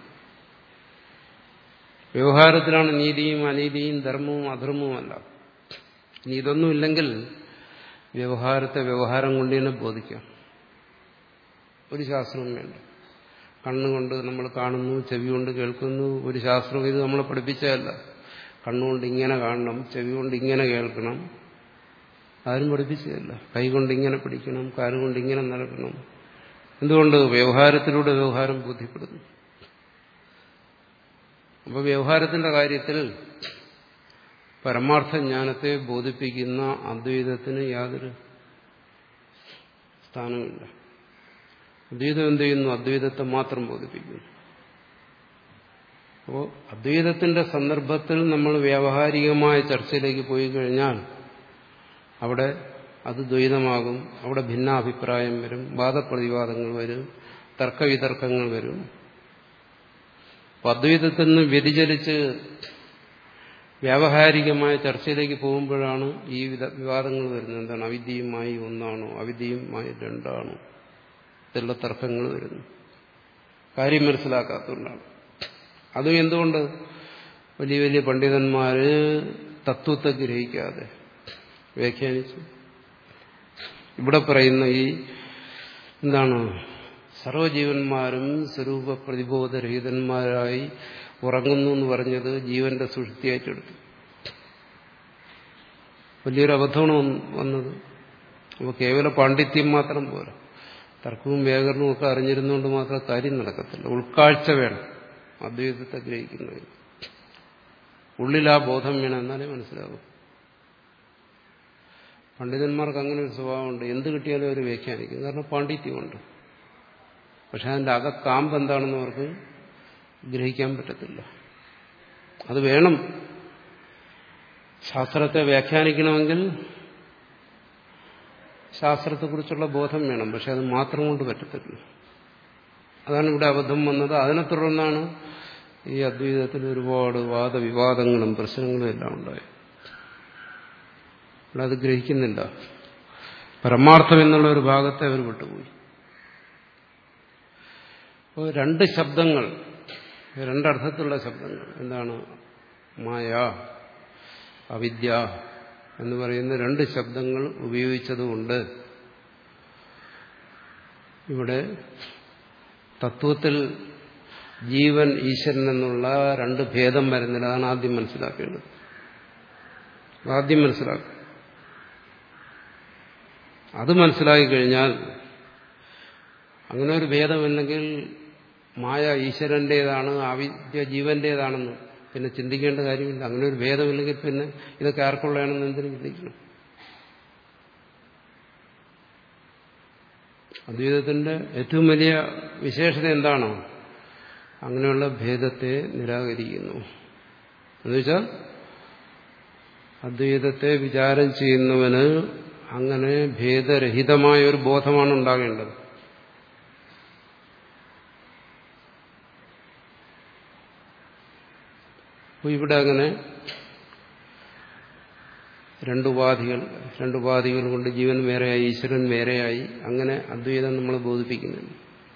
S1: വ്യവഹാരത്തിലാണ് നീതിയും അനീതിയും ധർമ്മവും അധർമ്മവുമല്ല ഇനി ഇതൊന്നുമില്ലെങ്കിൽ വ്യവഹാരത്തെ വ്യവഹാരം കൊണ്ട് തന്നെ ബോധിക്കാം ഒരു ശാസ്ത്രവും വേണ്ട കണ്ണുകൊണ്ട് നമ്മൾ കാണുന്നു ചെവി കൊണ്ട് കേൾക്കുന്നു ഒരു ശാസ്ത്രം ഇത് നമ്മളെ പഠിപ്പിച്ചതല്ല കണ്ണുകൊണ്ട് ഇങ്ങനെ കാണണം ചെവി കൊണ്ട് ഇങ്ങനെ കേൾക്കണം ആരും പഠിപ്പിച്ചതല്ല കൈ കൊണ്ട് ഇങ്ങനെ പിടിക്കണം കാലുകൊണ്ട് ഇങ്ങനെ നടക്കണം എന്തുകൊണ്ട് വ്യവഹാരത്തിലൂടെ വ്യവഹാരം ബോധ്യപ്പെടുന്നു അപ്പോൾ വ്യവഹാരത്തിന്റെ കാര്യത്തിൽ പരമാർത്ഥ ജ്ഞാനത്തെ ബോധിപ്പിക്കുന്ന അദ്വൈതത്തിന് യാതൊരു സ്ഥാനമില്ല അദ്വൈതം എന്ത് ചെയ്യുന്നു അദ്വൈതത്തെ മാത്രം ബോധിപ്പിക്കുന്നു അപ്പോൾ അദ്വൈതത്തിന്റെ സന്ദർഭത്തിൽ നമ്മൾ വ്യാവഹാരികമായ ചർച്ചയിലേക്ക് പോയി കഴിഞ്ഞാൽ അവിടെ അത് ദ്വൈതമാകും അവിടെ ഭിന്നാഭിപ്രായം വരും വാദപ്രതിവാദങ്ങൾ വരും തർക്കവിതർക്കങ്ങൾ വരും അദ്വൈതത്തിൽ നിന്ന് വ്യതിചലിച്ച് വ്യാവഹാരികമായ ചർച്ചയിലേക്ക് പോകുമ്പോഴാണ് ഈ വിവാദങ്ങൾ വരുന്നത് എന്താണ് അവിദ്യയുമായി ഒന്നാണോ അവിദ്യയുമായി രണ്ടാണോ ഇതെല്ലാം തർക്കങ്ങൾ വരുന്നു കാര്യം മനസ്സിലാക്കാത്തതുകൊണ്ടാണ് അതും എന്തുകൊണ്ട് വലിയ വലിയ പണ്ഡിതന്മാര് തത്വത്തെ ഗ്രഹിക്കാതെ വ്യാഖ്യാനിച്ചു ഇവിടെ പറയുന്ന ഈ എന്താണ് സർവജീവന്മാരും സ്വരൂപ പ്രതിബോധരഹിതന്മാരായി ഉറങ്ങുന്നു എന്ന് പറഞ്ഞത് ജീവന്റെ സുഷുപ്തിയായിട്ടെടുത്തു വലിയൊരു അബദ്ധമാണ് വന്നത് അപ്പോൾ കേവല പാണ്ഡിത്യം മാത്രം പോരാ തർക്കവും വ്യാകരണവും ഒക്കെ അറിഞ്ഞിരുന്നുകൊണ്ട് മാത്രം കാര്യം നടക്കത്തില്ല ഉൾക്കാഴ്ച വേണം അദ്വൈതത്തെ ഗ്രഹിക്കുന്നതിന് ഉള്ളിൽ ആ ബോധം വേണം എന്നാലേ മനസ്സിലാകും പണ്ഡിതന്മാർക്ക് അങ്ങനെ ഒരു സ്വഭാവമുണ്ട് എന്ത് കിട്ടിയാലും അവർ വ്യാഖ്യാനിക്കും കാരണം പാണ്ഡിത്യമുണ്ട് പക്ഷെ അതിൻ്റെ അകക്കാമ്പ് എന്താണെന്ന് അവർക്ക് ഗ്രഹിക്കാൻ പറ്റത്തില്ല അത് വേണം ശാസ്ത്രത്തെ വ്യാഖ്യാനിക്കണമെങ്കിൽ ശാസ്ത്രത്തെക്കുറിച്ചുള്ള ബോധം വേണം പക്ഷെ അത് മാത്രം കൊണ്ട് പറ്റത്തില്ല അതാണ് ഇവിടെ അബദ്ധം വന്നത് അതിനെ തുടർന്നാണ് ഈ അദ്വൈതത്തിൽ ഒരുപാട് വാദവിവാദങ്ങളും പ്രശ്നങ്ങളും എല്ലാം ഉണ്ടായത് ഇവിടെ അത് ഗ്രഹിക്കുന്നില്ല പരമാർത്ഥം എന്നുള്ള ഒരു ഭാഗത്തെ അവർ വിട്ടുപോയി അപ്പോൾ രണ്ട് ശബ്ദങ്ങൾ രണ്ടർത്ഥത്തിലുള്ള ശബ്ദങ്ങൾ എന്താണ് മായ അവിദ്യ എന്ന് പറയുന്ന രണ്ട് ശബ്ദങ്ങൾ ഉപയോഗിച്ചതുകൊണ്ട് ഇവിടെ തത്വത്തിൽ ജീവൻ ഈശ്വരൻ എന്നുള്ള രണ്ട് ഭേദം വരുന്നില്ല അതാണ് ആദ്യം മനസ്സിലാക്കേണ്ടത് ആദ്യം മനസ്സിലാക്കുക അത് മനസ്സിലാക്കി കഴിഞ്ഞാൽ അങ്ങനെ ഒരു ഭേദമില്ലെങ്കിൽ മായ ഈശ്വരന്റേതാണ് ആവിദ്യ ജീവന്റേതാണെന്ന് പിന്നെ ചിന്തിക്കേണ്ട കാര്യമില്ല അങ്ങനെ ഒരു ഭേദമില്ലെങ്കിൽ പിന്നെ ഇതൊക്കെ ആർക്കുള്ളതാണെന്ന് എന്തിനു ചിന്തിക്കണം അദ്വൈതത്തിന്റെ ഏറ്റവും വലിയ വിശേഷത എന്താണോ അങ്ങനെയുള്ള ഭേദത്തെ നിരാകരിക്കുന്നു എന്നുവെച്ചാൽ അദ്വൈതത്തെ വിചാരം ചെയ്യുന്നവന് അങ്ങനെ ഭേദരഹിതമായ ഒരു ബോധമാണ് ഉണ്ടാകേണ്ടത് അപ്പോൾ ഇവിടെ അങ്ങനെ രണ്ടുപാധികൾ രണ്ടുപാധികൾ കൊണ്ട് ജീവൻ വേറെയായി ഈശ്വരൻ വേറെയായി അങ്ങനെ അദ്വൈതം നമ്മൾ ബോധിപ്പിക്കുന്നുണ്ട്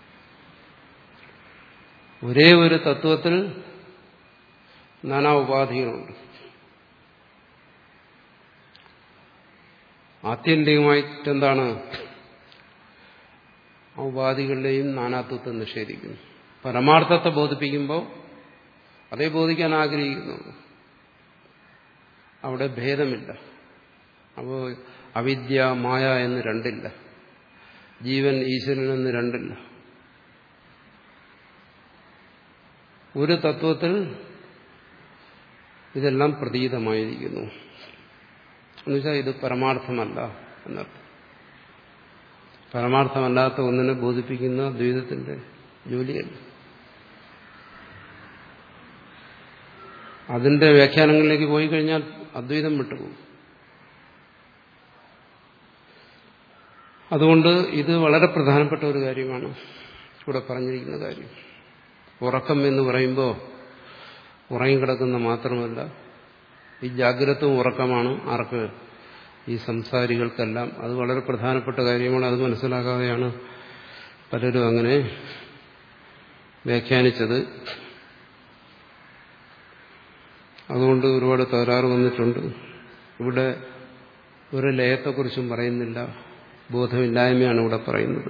S1: ഒരേ ഒരു തത്വത്തിൽ നാനാ ഉപാധികളുണ്ട് ആത്യന്തികമായിട്ട് എന്താണ് ആ ഉപാധികളുടെയും നാനാത്വത്തെ നിഷേധിക്കുന്നു പരമാർത്ഥത്തെ ബോധിപ്പിക്കുമ്പോൾ അതേ ബോധിക്കാൻ ആഗ്രഹിക്കുന്നുള്ളൂ അവിടെ ഭേദമില്ല അപ്പോൾ അവിദ്യ മായ എന്ന് രണ്ടില്ല ജീവൻ ഈശ്വരൻ എന്ന് രണ്ടില്ല ഒരു തത്വത്തിൽ ഇതെല്ലാം പ്രതീതമായിരിക്കുന്നു എന്നുവെച്ചാൽ ഇത് പരമാർത്ഥമല്ല എന്നർത്ഥം പരമാർത്ഥമല്ലാത്ത ഒന്നിനെ ബോധിപ്പിക്കുന്ന ദ്വൈതത്തിന്റെ ജോലിയല്ല അതിന്റെ വ്യാഖ്യാനങ്ങളിലേക്ക് പോയി കഴിഞ്ഞാൽ അദ്വൈതം വിട്ടുപോകും അതുകൊണ്ട് ഇത് വളരെ പ്രധാനപ്പെട്ട ഒരു കാര്യമാണ് ഇവിടെ പറഞ്ഞിരിക്കുന്ന കാര്യം ഉറക്കം എന്ന് പറയുമ്പോൾ ഉറങ്ങിക്കിടക്കുന്ന മാത്രമല്ല ഈ ജാഗ്രതവും ഉറക്കമാണ് ആർക്ക് ഈ സംസാരികൾക്കെല്ലാം അത് വളരെ പ്രധാനപ്പെട്ട കാര്യമാണ് അത് മനസ്സിലാക്കാതെയാണ് പലരും അങ്ങനെ വ്യാഖ്യാനിച്ചത് അതുകൊണ്ട് ഒരുപാട് തകരാറ് വന്നിട്ടുണ്ട് ഇവിടെ ഒരു ലയത്തെക്കുറിച്ചും പറയുന്നില്ല ബോധമില്ലായ്മയാണ് ഇവിടെ പറയുന്നത്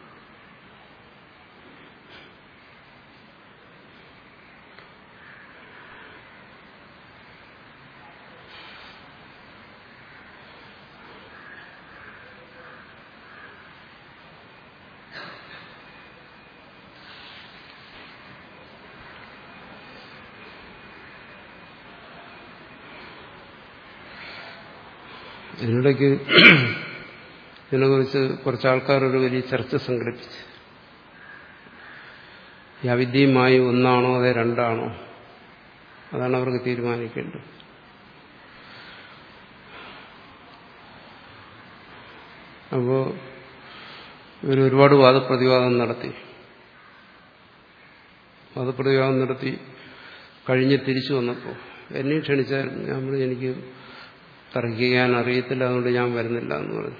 S1: ഇതിനിടയ്ക്ക് ഇതിനെക്കുറിച്ച് കുറച്ച് ആൾക്കാർ ഒരു വലിയ ചർച്ച സംഘടിപ്പിച്ച് ഈ അവിദ്യയുമായി ഒന്നാണോ അതെ രണ്ടാണോ അതാണ് അവർക്ക് തീരുമാനിക്കേണ്ടത് അപ്പോ ഇവർ ഒരുപാട് വാദപ്രതിവാദം നടത്തി വാദപ്രതിവാദം നടത്തി കഴിഞ്ഞ് തിരിച്ചു വന്നപ്പോൾ എന്നെ ക്ഷണിച്ചായിരുന്നു ഞാൻ പറഞ്ഞു എനിക്ക് തർക്കിക്കാൻ അറിയത്തില്ല അതുകൊണ്ട് ഞാൻ വരുന്നില്ല എന്ന് പറഞ്ഞു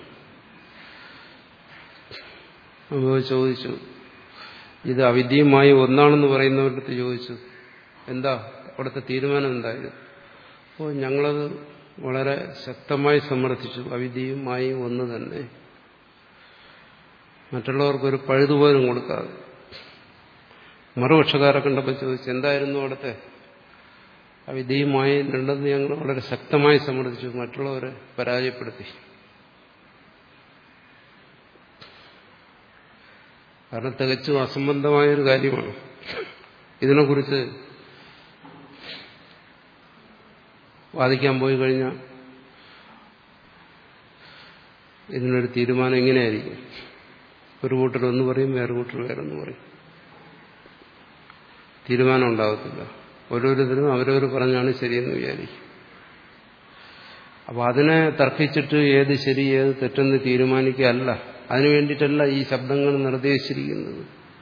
S1: അപ്പോൾ ചോദിച്ചു ഇത് അവിദ്യയുമായി ഒന്നാണെന്ന് പറയുന്നവരുടെ ചോദിച്ചു എന്താ അവിടുത്തെ തീരുമാനം എന്തായത് അപ്പോൾ ഞങ്ങളത് വളരെ ശക്തമായി സമ്മർദ്ദിച്ചു അവിദ്യയുമായി ഒന്ന് തന്നെ മറ്റുള്ളവർക്കൊരു പഴുതുപോലും കൊടുക്കാതെ മറുപക്ഷക്കാരെ കണ്ടപ്പോൾ ചോദിച്ചു എന്തായിരുന്നു അവിടുത്തെ അവിദ്യയുമായി രണ്ടെന്ന് ഞങ്ങൾ വളരെ ശക്തമായി സമ്മർദ്ദിച്ചു മറ്റുള്ളവരെ പരാജയപ്പെടുത്തി കാരണം തികച്ചും അസംബന്ധമായൊരു കാര്യമാണ് ഇതിനെക്കുറിച്ച് വാദിക്കാൻ പോയി കഴിഞ്ഞാൽ ഇതിനൊരു തീരുമാനം എങ്ങനെയായിരിക്കും ഒരു കൂട്ടർ ഒന്ന് പറയും വേറെ കൂട്ടർ വേറൊന്ന് പറയും തീരുമാനം ഉണ്ടാകത്തില്ല ഓരോരുത്തരും അവരവർ പറഞ്ഞാണ് ശരിയെന്ന് വിചാരിക്കും അപ്പോൾ അതിനെ തർക്കിച്ചിട്ട് ഏത് ശരി ഏത് തെറ്റെന്ന് തീരുമാനിക്കുകയല്ല അതിനു വേണ്ടിയിട്ടല്ല ഈ ശബ്ദങ്ങൾ നിർദ്ദേശിച്ചിരിക്കുന്നത്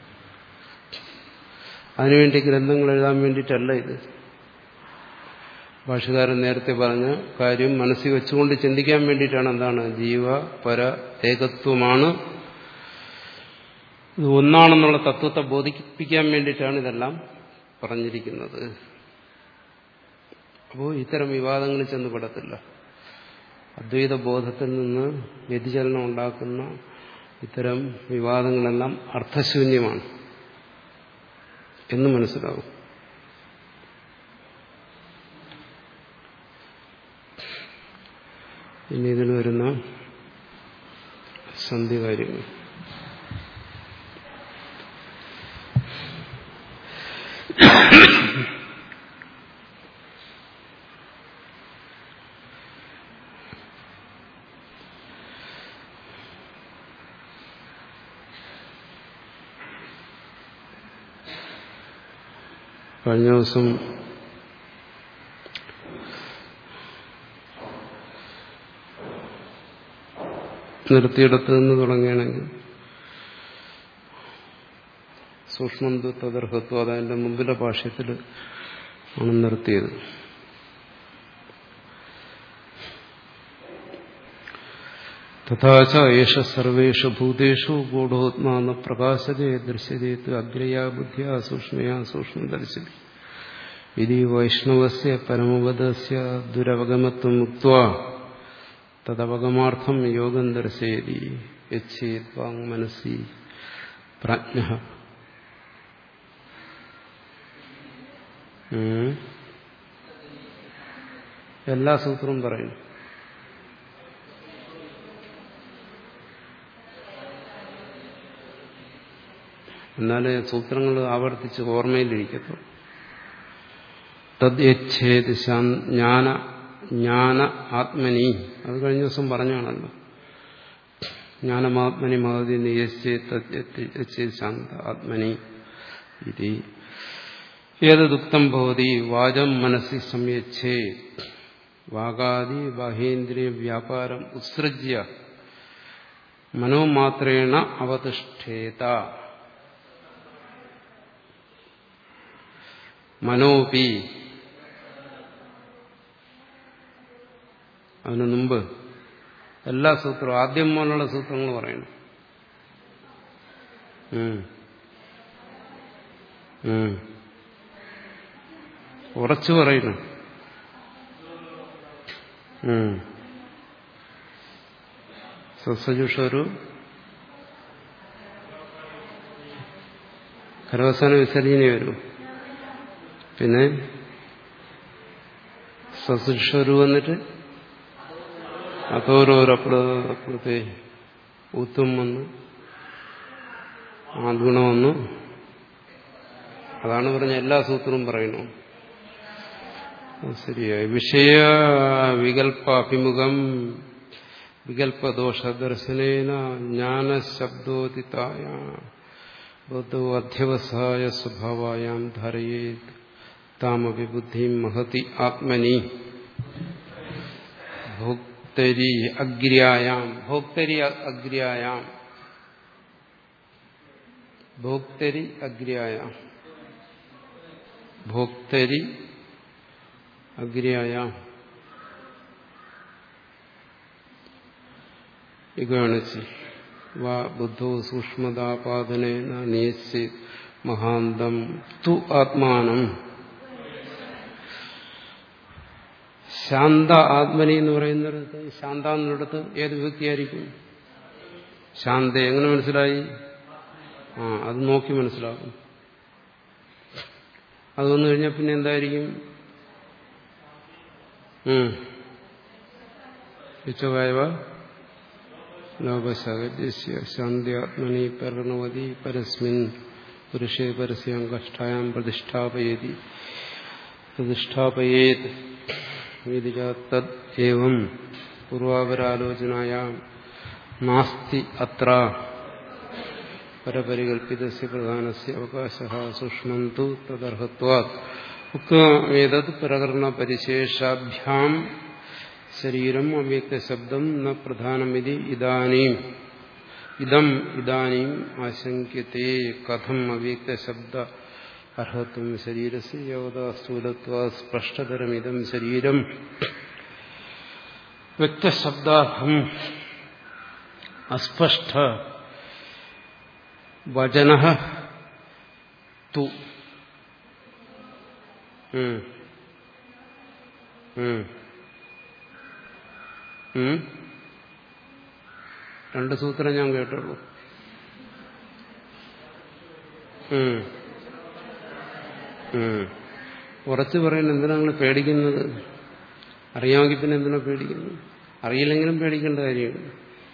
S1: അതിനുവേണ്ടി ഗ്രന്ഥങ്ങൾ എഴുതാൻ വേണ്ടിയിട്ടല്ല ഇത് ഭാഷകാരൻ നേരത്തെ പറഞ്ഞ കാര്യം മനസ്സിൽ വെച്ചുകൊണ്ട് ചിന്തിക്കാൻ വേണ്ടിയിട്ടാണ് എന്താണ് ജീവ പര ഏകത്വമാണ് ഇത് ഒന്നാണെന്നുള്ള തത്വത്തെ ബോധിപ്പിക്കാൻ വേണ്ടിയിട്ടാണ് ഇതെല്ലാം പറഞ്ഞിരിക്കുന്നത് അപ്പോൾ ഇത്തരം വിവാദങ്ങളിൽ ചെന്ന് പെടത്തില്ല അദ്വൈത ബോധത്തിൽ നിന്ന് വ്യതിചലനം ഉണ്ടാക്കുന്ന ഇത്തരം വിവാദങ്ങളെല്ലാം അർത്ഥശൂന്യമാണ് എന്ന് മനസ്സിലാവും ഇനി ഇതിൽ വരുന്ന സന്ധി കാര്യങ്ങൾ കഴിഞ്ഞ ദിവസം നിർത്തിയിടത്ത് നിന്ന് തുടങ്ങുകയാണെങ്കിൽ സൂക്ഷ്മന്തു തദർഹത്വം അതതിന്റെ മുമ്പിലെ ഭാഷ്യത്തിൽ ആണ് നിർത്തിയത് തഥാച ഏഷ സർവേഷു ഭൂതേഷു ഗൂഢോത്മാന പ്രകാശതേ ദൃശ്യതേത് അഗ്രയാ ബുദ്ധിയ സൂക്ഷ്മയാ സൂക്ഷ്മം ദർശതി ഇതി വൈഷ്ണവസ്യ പരമപദസ്യ ദുരവഗമത്വം മുക്ത തദവഗമാർത്ഥം യോഗം ദർശയതി യച്ഛേത് വാങ് മനസ്സി പ്രാജ്ഞ എല്ലാ സൂത്രവും പറയുന്നു എന്നാലേ സൂത്രങ്ങൾ ആവർത്തിച്ച് ഓർമ്മയിലിരിക്കത്തുള്ളൂ തദ്ച്ഛേത് ജ്ഞാന ജ്ഞാന ആത്മനി അത് കഴിഞ്ഞ ദിവസം പറഞ്ഞാണല്ലോ ജ്ഞാനമാത്മനി മഹതി നിയശ്ചേ ശാന്ത ആത്മനി ഇതി ഏതദുക്തം ഭവതി വാചം മനസ്സി സംയച്ഛേ വാഗാദി ബാഹേന്ദ്രിയ വ്യാപാരം ഉത്സൃജ്യ മനോമാത്രേണ അവതിഷ്ഠേത മനോപി അതിനു മുമ്പ് എല്ലാ സൂത്രവും ആദ്യം പോലുള്ള സൂത്രങ്ങൾ പറയണം ഉറച്ചു പറയുന്നു സസ്സജുഷൊരു ഖരവസാന വിസർജന വരും പിന്നെ സസുഷരു വന്നിട്ട് അതോരോരപ്പുറത്തെ ഊത്തും വന്ന് ആദ്ഗുണം വന്നു അതാണ് പറഞ്ഞ എല്ലാ സൂത്രവും പറയണു ശരിയായി വിഷയ വികല്പാഭിമുഖം വികല്പദോഷദർശനേന ജ്ഞാനശബ്ദോദിതായ ബുദ്ധോ അധ്യവസായ സ്വഭാവായാം ധാരയേത് താമപി ബുദ്ധി മഹതി ആത്മനി ഭോക്തരി അഗ്ര്യായാം ഭോക്തരി അഗ്ര്യായാം ഭോക്തരി അഗ്ര്യായാം ഭോക്തരി അഗ്ര്യായാം ഇഗണിച്ച് വാ ബുദ്ധോ സൂക്ഷ്മതാപാദനേന നിയസ്യ മഹാന്തം തു ആത്മാനം ശാന്ത ആത്മനി എന്ന് പറയുന്നിടത്ത് ശാന്ത എന്നിടത്ത് ഏത് വ്യക്തിയായിരിക്കും ശാന്ത എങ്ങനെ മനസ്സിലായി ആ അത് നോക്കി മനസ്സിലാക്കും അത് വന്നു കഴിഞ്ഞാൽ പിന്നെ എന്തായിരിക്കും യുച്ചവായവ ലോകശാന്തി ശാന്തിയാത്മനി പരണവതി പരസ്മിൻ പുരുഷേ പരസ്യം കഷ്ടായാം പ്രതിഷ്ഠാപയതി പ്രതിഷ്ഠാപയേത് തദ്വം പൂർവാപരാലോചനായാം നാസ്തി അത്ര പരപരികൽപ്പിതസ്യ പ്രധാനസ്യ അവകാശ സൂക്ഷ്മം തു തദർഹത്വാത് ഉക്തമേതത് പ്രകരണപരിശേഷാഭ്യാം ശരീരം അവ്യക്തശബ്ദം ന പ്രധാനമിതി ഇതാനീം ഇതം ഇതാനീം ആശങ്ക്യത്തെ കഥം അവ്യക്തശബ്ദ അർഹത്വം ശരീരസ് യോത സ്ഥൂലത്വ സ്പഷ്ടതരമിതം ശരീരം വ്യക്തശബ്ദാഹം അസ്പഷ്ട വചന തു ഉം. ഉം. ഉം. രണ്ട് സൂത്രം ഞാൻ കേട്ടുള്ളൂ ഉം. ഉം. ഉറച്ചു പറയുന്നത് എന്തിനാ നിങ്ങൾ പേടിക്കുന്നത് അറിയാമെങ്കിൽ പിന്നെ എന്തിനാ പേടിക്കുന്നത് അറിയില്ലെങ്കിലും പേടിക്കേണ്ട കാര്യമില്ല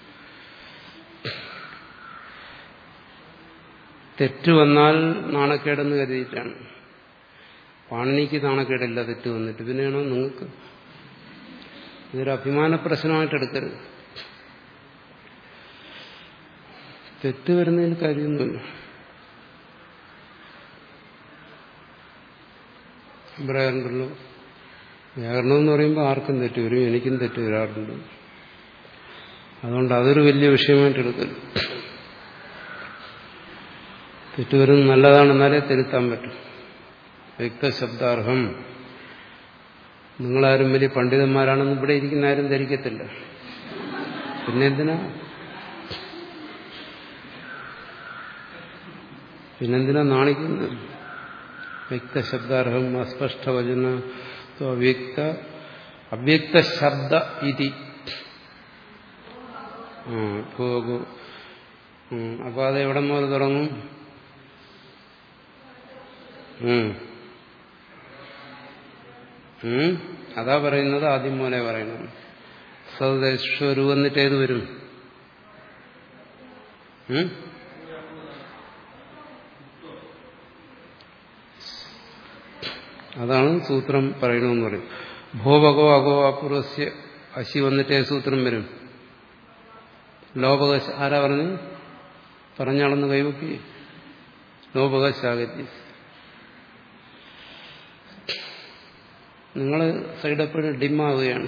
S1: തെറ്റ് വന്നാൽ നാണക്കേടെന്ന് കരുതിയിട്ടാണ് പാണിനിക്ക് നാണക്കേടില്ല തെറ്റ് വന്നിട്ട് പിന്നെയാണോ നിങ്ങൾക്ക് ഇതൊരു അഭിമാന പ്രശ്നമായിട്ട് എടുക്കരുത് തെറ്റ് വരുന്നതിൽ കാര്യമൊന്നുമില്ല പറയാറുണ്ടല്ലോ വ്യാകരണം എന്ന് പറയുമ്പോൾ ആർക്കും തെറ്റ് വരും എനിക്കും തെറ്റ് വരാറുണ്ട് അതുകൊണ്ട് അതൊരു വലിയ വിഷയമായിട്ട് എടുക്കരുത് തെറ്റ് വരുന്നത് നല്ലതാണ് എന്നാലേ തിരുത്താൻ പറ്റും വ്യക്തശബ്ദാർഹം നിങ്ങളാരും വലിയ പണ്ഡിതന്മാരാണെന്ന് ഇവിടെ ഇരിക്കുന്ന ആരും ധരിക്കത്തില്ല പിന്നെ എന്തിനാ പിന്നെന്തിനാ നാണിക്കുന്നത് വ്യക്തശബ്ദാർഹം അസ്പഷ്ടവചന അവ്യക്ത അവ്യക്ത ശബ്ദ ഇതി പോകൂ അപ്പൊ അത് എവിടെ മുതൽ തുടങ്ങും ഉം. ഉം. അതാ പറയുന്നത് ആദ്യം മോനെ പറയണം സദസ്വരു വന്നിട്ട് ഏത് വരും ഉം? അതാണ് സൂത്രം പറയണമെന്ന് പറയും ഭോവകോ അഗോ അപൂർവസ്യ അശി വന്നിട്ട് ഏത് സൂത്രം വരും ലോപക ആരാ പറഞ്ഞു പറഞ്ഞാളെന്ന് കൈവക്കി ലോപക ശാഗതി നിങ്ങൾ സൈഡെപ്പോഴും ഡിമ്മാവുകയാണ്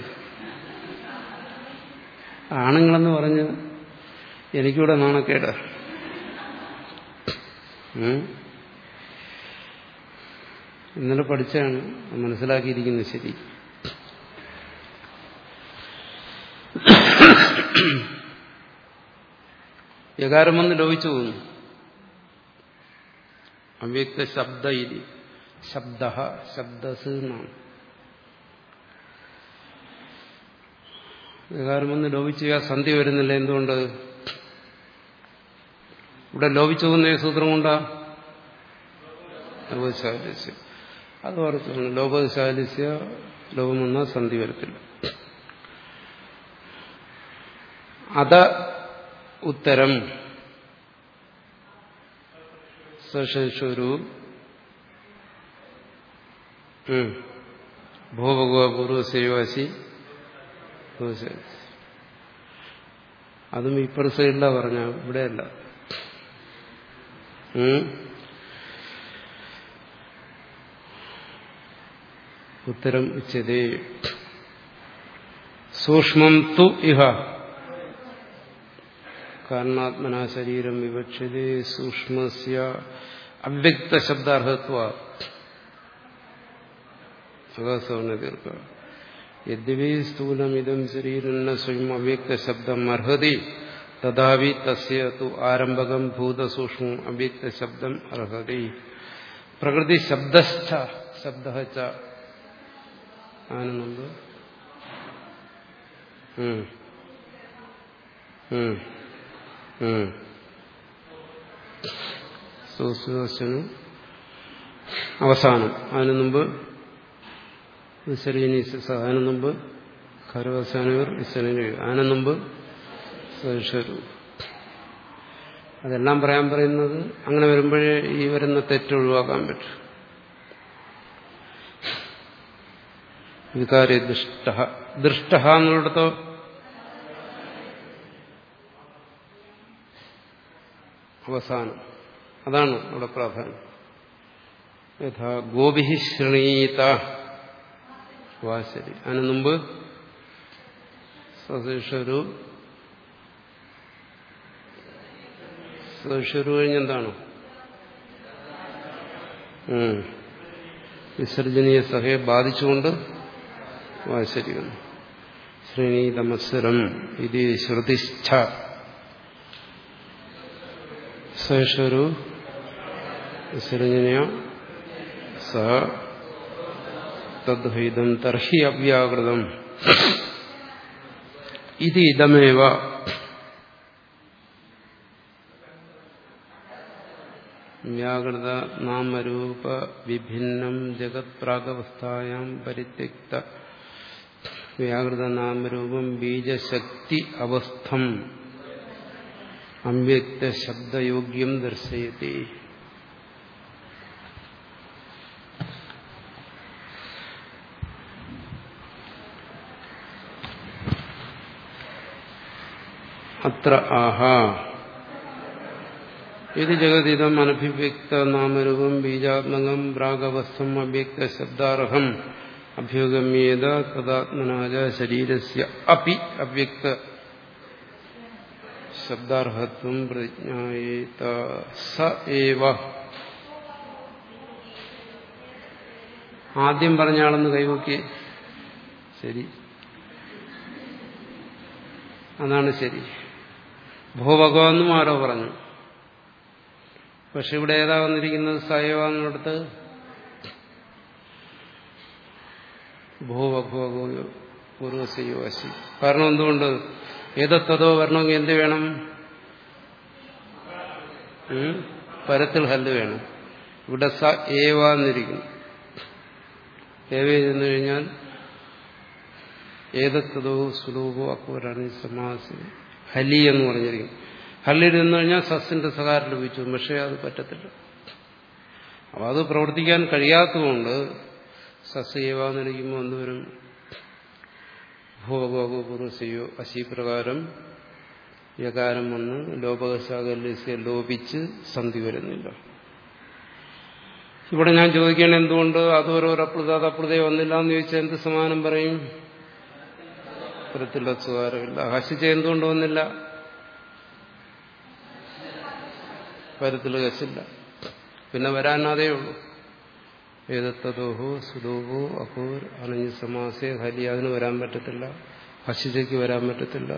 S1: ആണുങ്ങളെന്ന് പറഞ്ഞ് എനിക്കിവിടെ നാണക്കേട ഇന്നലെ പഠിച്ചാണ് മനസ്സിലാക്കിയിരിക്കുന്നത് ശരി യകാരം വന്ന് ലോപിച്ചു പോകുന്നു അവ്യക്ത ശബ്ദ ഇതി ശബ്ദ ശബ്ദസ് എന്നാണ് വികാരം വന്ന് ലോപിച്ചു ആ സന്ധി വരുന്നില്ല എന്തുകൊണ്ട് ഇവിടെ ലോപിച്ചു പോകുന്ന സൂത്രം കൊണ്ടാ ലോപശാലിസ്യ അത് ഓർത്താണ് ലോപശാലിസ്യ ലോപം വന്നാൽ സന്ധി വരത്തില്ല അത ഉത്തരം സശേഷരു ഭൂഭഗവ പൂർവസേവാസി അതും ഇപ്പുറ സൈഡിലാ പറഞ്ഞ ഇവിടെയല്ല ഉത്തരം ഉച്ചതേ സൂക്ഷ്മം തു ഇഹ കാരണാത്മന ശരീരം വിവക്ഷ്യതേ സൂക്ഷ്മസ്യ അവ്യക്ത ശബ്ദാർഹത്വ ആകാശവനെ തീർക്കുക യദ്യപി സ്ഥൂലമിതം ശരീരം സ്വയം അവ്യക്ത ശബ്ദം അർഹതി തഥാപി തസ്യ തു ആരംഭകം ഭൂതസൂക്ഷ്മം അവ്യക്ത ശബ്ദം അർഹതി പ്രകൃതി ശബ്ദസ്ഥ ശബ്ദ ആനന്ദ അവസാനം അതിനു മുമ്പ് വിസരീനീസ അതിനു മുമ്പ് ഖരവസാനവർ വിസരീന അതിനു മുമ്പ് സ്വരു അതെല്ലാം പറയാൻ പറയുന്നത് അങ്ങനെ വരുമ്പോഴേ ഈ വരുന്ന തെറ്റ് ഒഴിവാക്കാൻ പറ്റും വികാരി ദുഷ്ട ദൃഷ്ട എന്നുള്ളിടത്തോ അവസാനം അതാണ് അവിടെ പ്രാധാന്യം യഥാ ഗോപി ശൃണീത വാശരി അതിനു മുമ്പ് സശേഷരു സശേഷരു കഴിഞ്ഞെന്താണ് വിസർജനീയ സഹയെ ബാധിച്ചുകൊണ്ട് വാശരി വന്നു ശ്രീണീതമത്സരം ഇത് ശ്രുതിഷ്ഠ സേഷരു വിസർജനീയ സഹ തദ്വൈതം തർഹി അവ്യാകൃതം ഇത് ഇതമേവ വ്യാകൃത നാമരൂപ വിഭിന്നം ജഗത് പ്രാഗവസ്ഥായാം പരിത്യക്ത വ്യാകൃത നാമരൂപം ബീജശക്തി അവസ്ഥം അവ്യക്ത ശബ്ദയോഗ്യം ദർശയത്തി അത്ര ആഹ ഇത് ജഗതിതം അനഭിവ്യക്ത നാമരൂപം ബീജാത്മകം പ്രാഗവസ്ഥം അവ്യക്ത ശബ്ദാർഹം അഭ്യുഗമ്യേത തദാത്മനാജ ശരീരസ്യ അപി അവ്യക്ത ശബ്ദാർഹത്വം പ്രതിജ്ഞായേത സ ഏവ ആദ്യം പറഞ്ഞ ആളെന്ന് കൈവക്കി ശരി അതാണ് ശരി ഭൂഭഗവെന്നും ആരോ പറഞ്ഞു പക്ഷെ ഇവിടെ ഏതാ വന്നിരിക്കുന്നത് സയവാന്നിടത്ത് ഭൂവഭോഗോ പൂർവസയോ അശി കാരണം എന്തുകൊണ്ട് ഏതത്തതോ വരണമെങ്കിൽ എന്ത് വേണം പരത്തിൽ ഹല്ല് വേണം ഇവിടെ സ ഏവാന്നിരിക്കുന്നു ഏവ ചെന്നു കഴിഞ്ഞാൽ ഏതത്തതോ സുലൂപോ അക്കൂരാണ് സമാസി ഹലി എന്ന് പറഞ്ഞിരിക്കും ഹല്ലിൽ നിന്ന് കഴിഞ്ഞാൽ സസ്സിന്റെ സകാരം ലഭിച്ചു പക്ഷേ അത് പറ്റത്തില്ല അപ്പോൾ അത് പ്രവർത്തിക്കാൻ കഴിയാത്തതുകൊണ്ട് സസ് ഏവാന്നിരിക്കുമ്പോൾ എന്തുവരും ഭൂഭോഗോ പുരുഷയോ അശി പ്രകാരം യകാരം വന്ന് ലോപകശാകല്യസ്യ ലോപിച്ച് സന്ധി വരുന്നില്ല ഇവിടെ ഞാൻ ചോദിക്കുകയാണ് എന്തുകൊണ്ട് അതോരോ അപ്ലുത അപ്ലുതയെ വന്നില്ല എന്ന് ചോദിച്ചാൽ എന്ത് സമാനം പറയും പരത്തില്ല സുകാരമില്ല ഹസിച്ച എന്തുകൊണ്ട് വന്നില്ല പരത്തിൽ ഹസില്ല പിന്നെ വരാനാതേ ഉള്ളൂ ഏതത്തതോഹോ സുദോഹോ അഹോർ അണഞ്ഞ് സമാസേ ഹലി അതിന് വരാൻ പറ്റത്തില്ല ഹസിച്ചയ്ക്ക് വരാൻ പറ്റത്തില്ല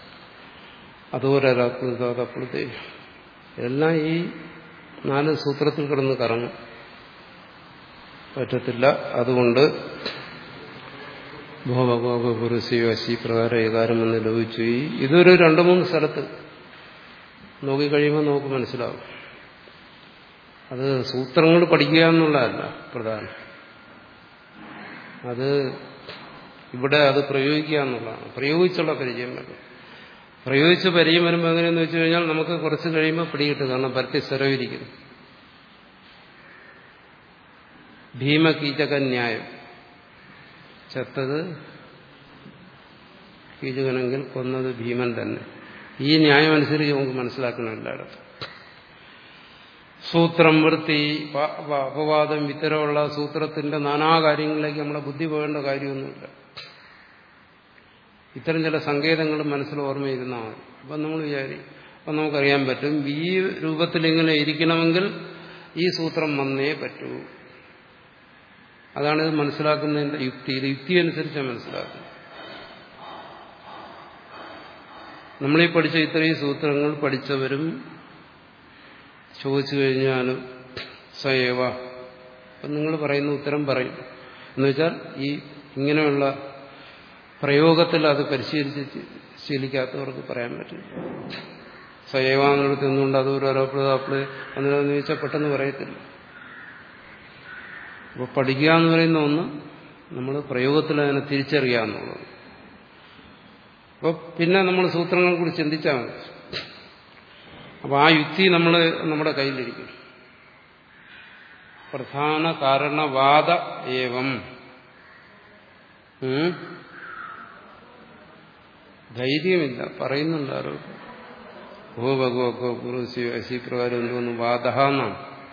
S1: അതോരപ്പുഴത്തെ എല്ലാം ഈ നാല് സൂത്രത്തിൽ കിടന്ന് കറങ്ങും പറ്റത്തില്ല അതുകൊണ്ട് ഭോഭഗോപുരുഷയോ അശി പ്രകാരം ഏകാരം എന്ന് ലോപിച്ചു ഈ ഇതൊരു രണ്ടു മൂന്ന് സ്ഥലത്ത് നോക്കിക്കഴിയുമ്പോൾ നമുക്ക് മനസ്സിലാവും അത് സൂത്രങ്ങൾ പഠിക്കുക എന്നുള്ളതല്ല പ്രധാനം അത് ഇവിടെ അത് പ്രയോഗിക്കുക എന്നുള്ളതാണ് പ്രയോഗിച്ചുള്ള പരിചയം വരും പ്രയോഗിച്ച് പരിചയം വരുമ്പോൾ എങ്ങനെയെന്ന് വെച്ച് കഴിഞ്ഞാൽ നമുക്ക് കുറച്ച് കഴിയുമ്പോൾ പിടികിട്ടും കാരണം പരത്തി സ്ഥിരവിരിക്കുന്നു ഭീമകീചക ന്യായം ചത്തത് കീചകനെങ്കിൽ കൊന്നത് ഭീമൻ തന്നെ ഈ ന്യായം അനുസരിച്ച് നമുക്ക് മനസ്സിലാക്കണം എല്ലായിടത്തും സൂത്രം വൃത്തി അപവാദം ഇത്തരമുള്ള സൂത്രത്തിന്റെ നാനാ കാര്യങ്ങളിലേക്ക് നമ്മളെ ബുദ്ധി പോകേണ്ട കാര്യമൊന്നുമില്ല ഇത്തരം ചില സങ്കേതങ്ങൾ മനസ്സിൽ ഓർമ്മയിരുന്നാൽ മതി അപ്പം നമ്മൾ വിചാരി അപ്പം നമുക്കറിയാൻ പറ്റും ഈ രൂപത്തിൽ ഇങ്ങനെ ഇരിക്കണമെങ്കിൽ ഈ സൂത്രം വന്നേ പറ്റൂ അതാണ് ഇത് മനസ്സിലാക്കുന്നതിന്റെ യുക്തി ഇത് യുക്തി അനുസരിച്ചാണ് മനസ്സിലാക്കുന്നത് നമ്മളീ പഠിച്ച ഇത്രയും സൂത്രങ്ങൾ പഠിച്ചവരും ചോദിച്ചു കഴിഞ്ഞാലും സയേവ അപ്പം നിങ്ങൾ പറയുന്ന ഉത്തരം പറയും എന്നുവെച്ചാൽ ഈ ഇങ്ങനെയുള്ള പ്രയോഗത്തിൽ അത് പരിശീലിച്ച് ശീലിക്കാത്തവർക്ക് പറയാൻ പറ്റില്ല സയേവാന്നിടത്ത് നിന്നുകൊണ്ട് അത് ഒരു അരോപ്രതാപ്പിള് എന്നിട്ടെന്ന് ചോദിച്ചാൽ പെട്ടെന്ന് പറയത്തില്ല അപ്പോൾ പഠിക്കുക എന്ന് പറയുന്ന ഒന്ന് നമ്മൾ പ്രയോഗത്തിൽ അതിനെ തിരിച്ചറിയുക എന്നുള്ളത് അപ്പോൾ പിന്നെ നമ്മൾ സൂത്രങ്ങളെ കുറിച്ച് ചിന്തിച്ചാൽ മതി അപ്പോൾ ആ യുക്തി നമ്മൾ നമ്മുടെ കയ്യിലിരിക്കും പ്രധാന കാരണവാദ ഏവം ധൈര്യമില്ല പറയുന്നുണ്ട് ആരോ ഓ ഭഗവോ പുരുഷി അശി പ്രകാരം എന്തോന്നു വാദ എന്നാണ്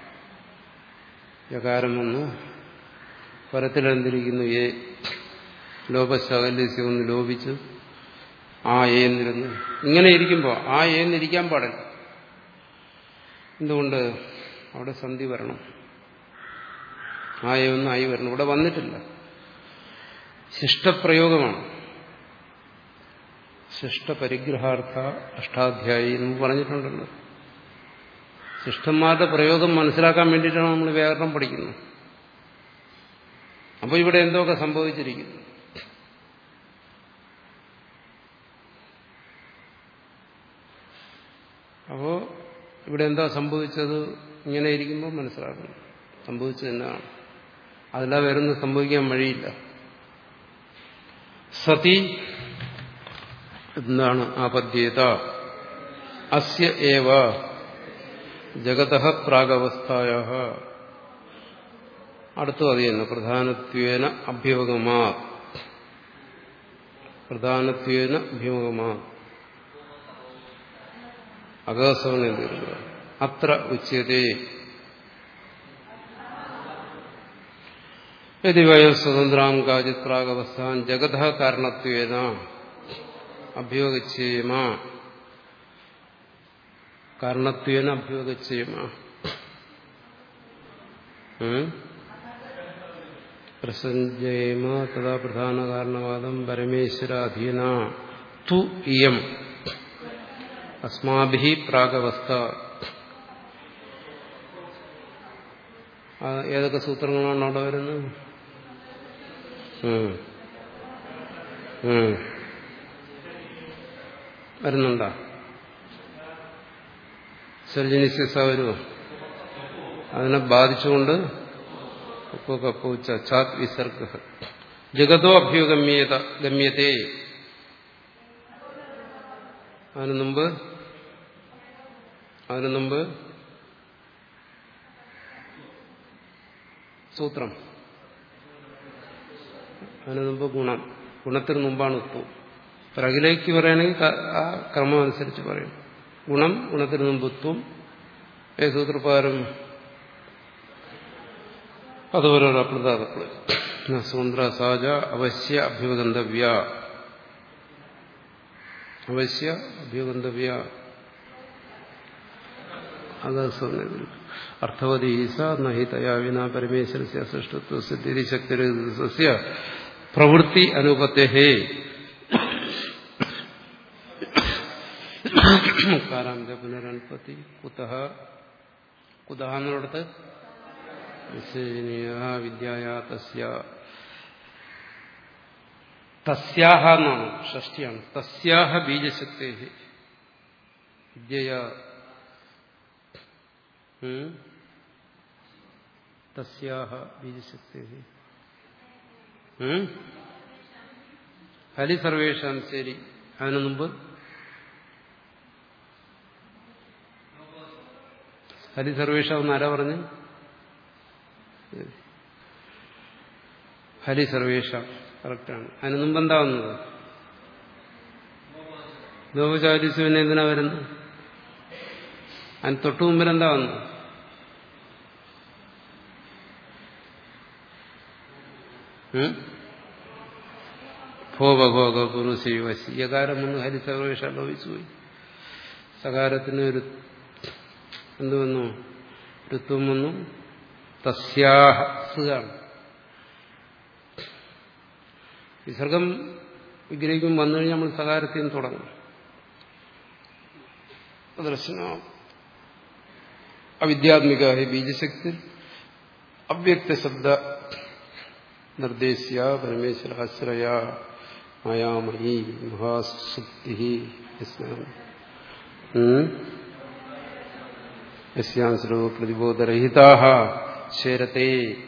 S1: യകാരം വന്നു പരത്തിലെന്തിരിക്കുന്നു ഏ ലോപശകല്യസ്യം ഒന്ന് ലോപിച്ച് ആ ഏന്നിരുന്നു ഇങ്ങനെ ഇരിക്കുമ്പോൾ ആ ഏന്നിരിക്കാൻ പാടില്ല എന്തുകൊണ്ട് അവിടെ സന്ധി വരണം ആ ഏന്ന് ആയി വരണം ഇവിടെ വന്നിട്ടില്ല ശിഷ്ടപ്രയോഗമാണ് ശിഷ്ടപരിഗ്രഹാർത്ഥ അഷ്ടാധ്യായി എന്ന് പറഞ്ഞിട്ടുണ്ടല്ലോ ശിഷ്ടന്മാരുടെ പ്രയോഗം മനസ്സിലാക്കാൻ വേണ്ടിയിട്ടാണ് നമ്മൾ വ്യാകരണം പഠിക്കുന്നത് അപ്പോൾ ഇവിടെ എന്തൊക്കെ സംഭവിച്ചിരിക്കുന്നു അപ്പോൾ ഇവിടെ എന്താ സംഭവിച്ചത് ഇങ്ങനെ ഇരിക്കുമ്പോൾ മനസ്സിലാക്കണം സംഭവിച്ചത് എന്നാണ് അതല്ലാതെ വേറൊന്നും സംഭവിക്കാൻ വഴിയില്ല സതി എന്താണ് ആപദ്യേത അസ്യ ഏവ ജഗത പ്രാഗവസ്ഥായ അടുത്തു അത് തന്നെ പ്രധാനത്വേന അഭ്യുപഗമാ പ്രധാനത്വേന അഭ്യുപഗമാ അകസവനെ തീർക്കുക അത്ര ഉച്യതേ യതി വയം സ്വതന്ത്രാം കാചിത് പ്രാഗവസ്ഥാൻ ജഗത കാരണത്വേന അഭ്യോഗച്ഛേമ കാരണത്വേന അഭ്യോഗച്ഛേമ പ്രസഞ്ജയമ തഥാ പ്രധാന കാരണവാദം പരമേശ്വരാധീന തു ഇയം അസ്മാഭി പ്രാഗവസ്ഥ ഏതൊക്കെ സൂത്രങ്ങളാണ് അവിടെ വരുന്നത് വരുന്നുണ്ടോ സർജനിസ്യസ വരുമോ അതിനെ ബാധിച്ചുകൊണ്ട് പൂച്ച ചാത് വിസർഗ ജഗതോ അഭ്യുഗമ്യത ഗമ്യത്തെ അതിനു മുമ്പ് അതിനു മുമ്പ് സൂത്രം അതിനു മുമ്പ് ഗുണം ഗുണത്തിന് മുമ്പാണ് ഉത്തു പിറകിലേക്ക് പറയുകയാണെങ്കിൽ ആ ക്രമം അനുസരിച്ച് പറയും ഗുണം ഗുണത്തിന് മുമ്പ് ഉത്വം ഏ സൂത്രപ്രകാരം അതോരോരോ അപ്രതാതക്കള് സ്വതന്ത്ര സഹജ അവശ്യ അഭ്യുഗന്ധവ്യ അവശ്യ അഭ്യുഗന്ധവ്യ അഗസ്വ അർത്ഥവതി ഈസ നഹി തയാ വിന പരമേശ്വരസ്യ സൃഷ്ടത്വ സിദ്ധി ശക്തി പ്രവൃത്തി അനുപത്തെ കാരാന്ത പുനരനുപത്തി കുതഹ കുതഹ എന്നിടത്ത് വിശേഷണീയ വിദ്യായ തസ്യ തസ്യാഹ എന്നാണ് ഷഷ്ടിയാണ് തസ്യാഹ ബീജശക്തി വിദ്യയ തസ്യാഹ ബീജശക്തി ഹരി സർവേഷാം ശരി അതിനു മുമ്പ് ഹരി സർവേഷ എന്ന് ആരാ പറഞ്ഞു ഹരി സർവേഷ കറക്റ്റാണ് അതിന് മുമ്പ് എന്താ വന്നത് ലോകചാരിസുവിനെ എന്തിനാ വരുന്നത് അതിന് തൊട്ടു മുമ്പിൽ എന്താ വന്നത് ഭോഭോഗ പുരുഷി വശി യകാരം വന്ന് ഹരിസർവേഷ ലോപിച്ചു പോയി സകാരത്തിന് ഒരു എന്ത് വന്നു ഋത്വം വന്നു തസ്യാഹ സുഖാണ് വിസർഗം വിഗ്രഹിക്കും വന്നു കഴിഞ്ഞാൽ നമ്മൾ സകാരത്തിൽ നിന്ന് തുടങ്ങും ദർശന അവിദ്യാത്മിക ബീജശക്തി അവ്യക്ത ശബ്ദ നിർദ്ദേശിയ പരമേശ്വരാശ്രയ മായാമയി മഹാസുക്തി യസ്യാംശ്രോ പ്രതിബോധരഹിതാ ശേരത്തെ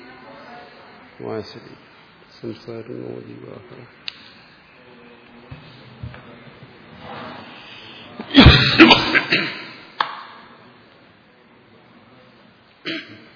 S1: വാശരി സംസാരിണോ ജീവാഹ Thank you.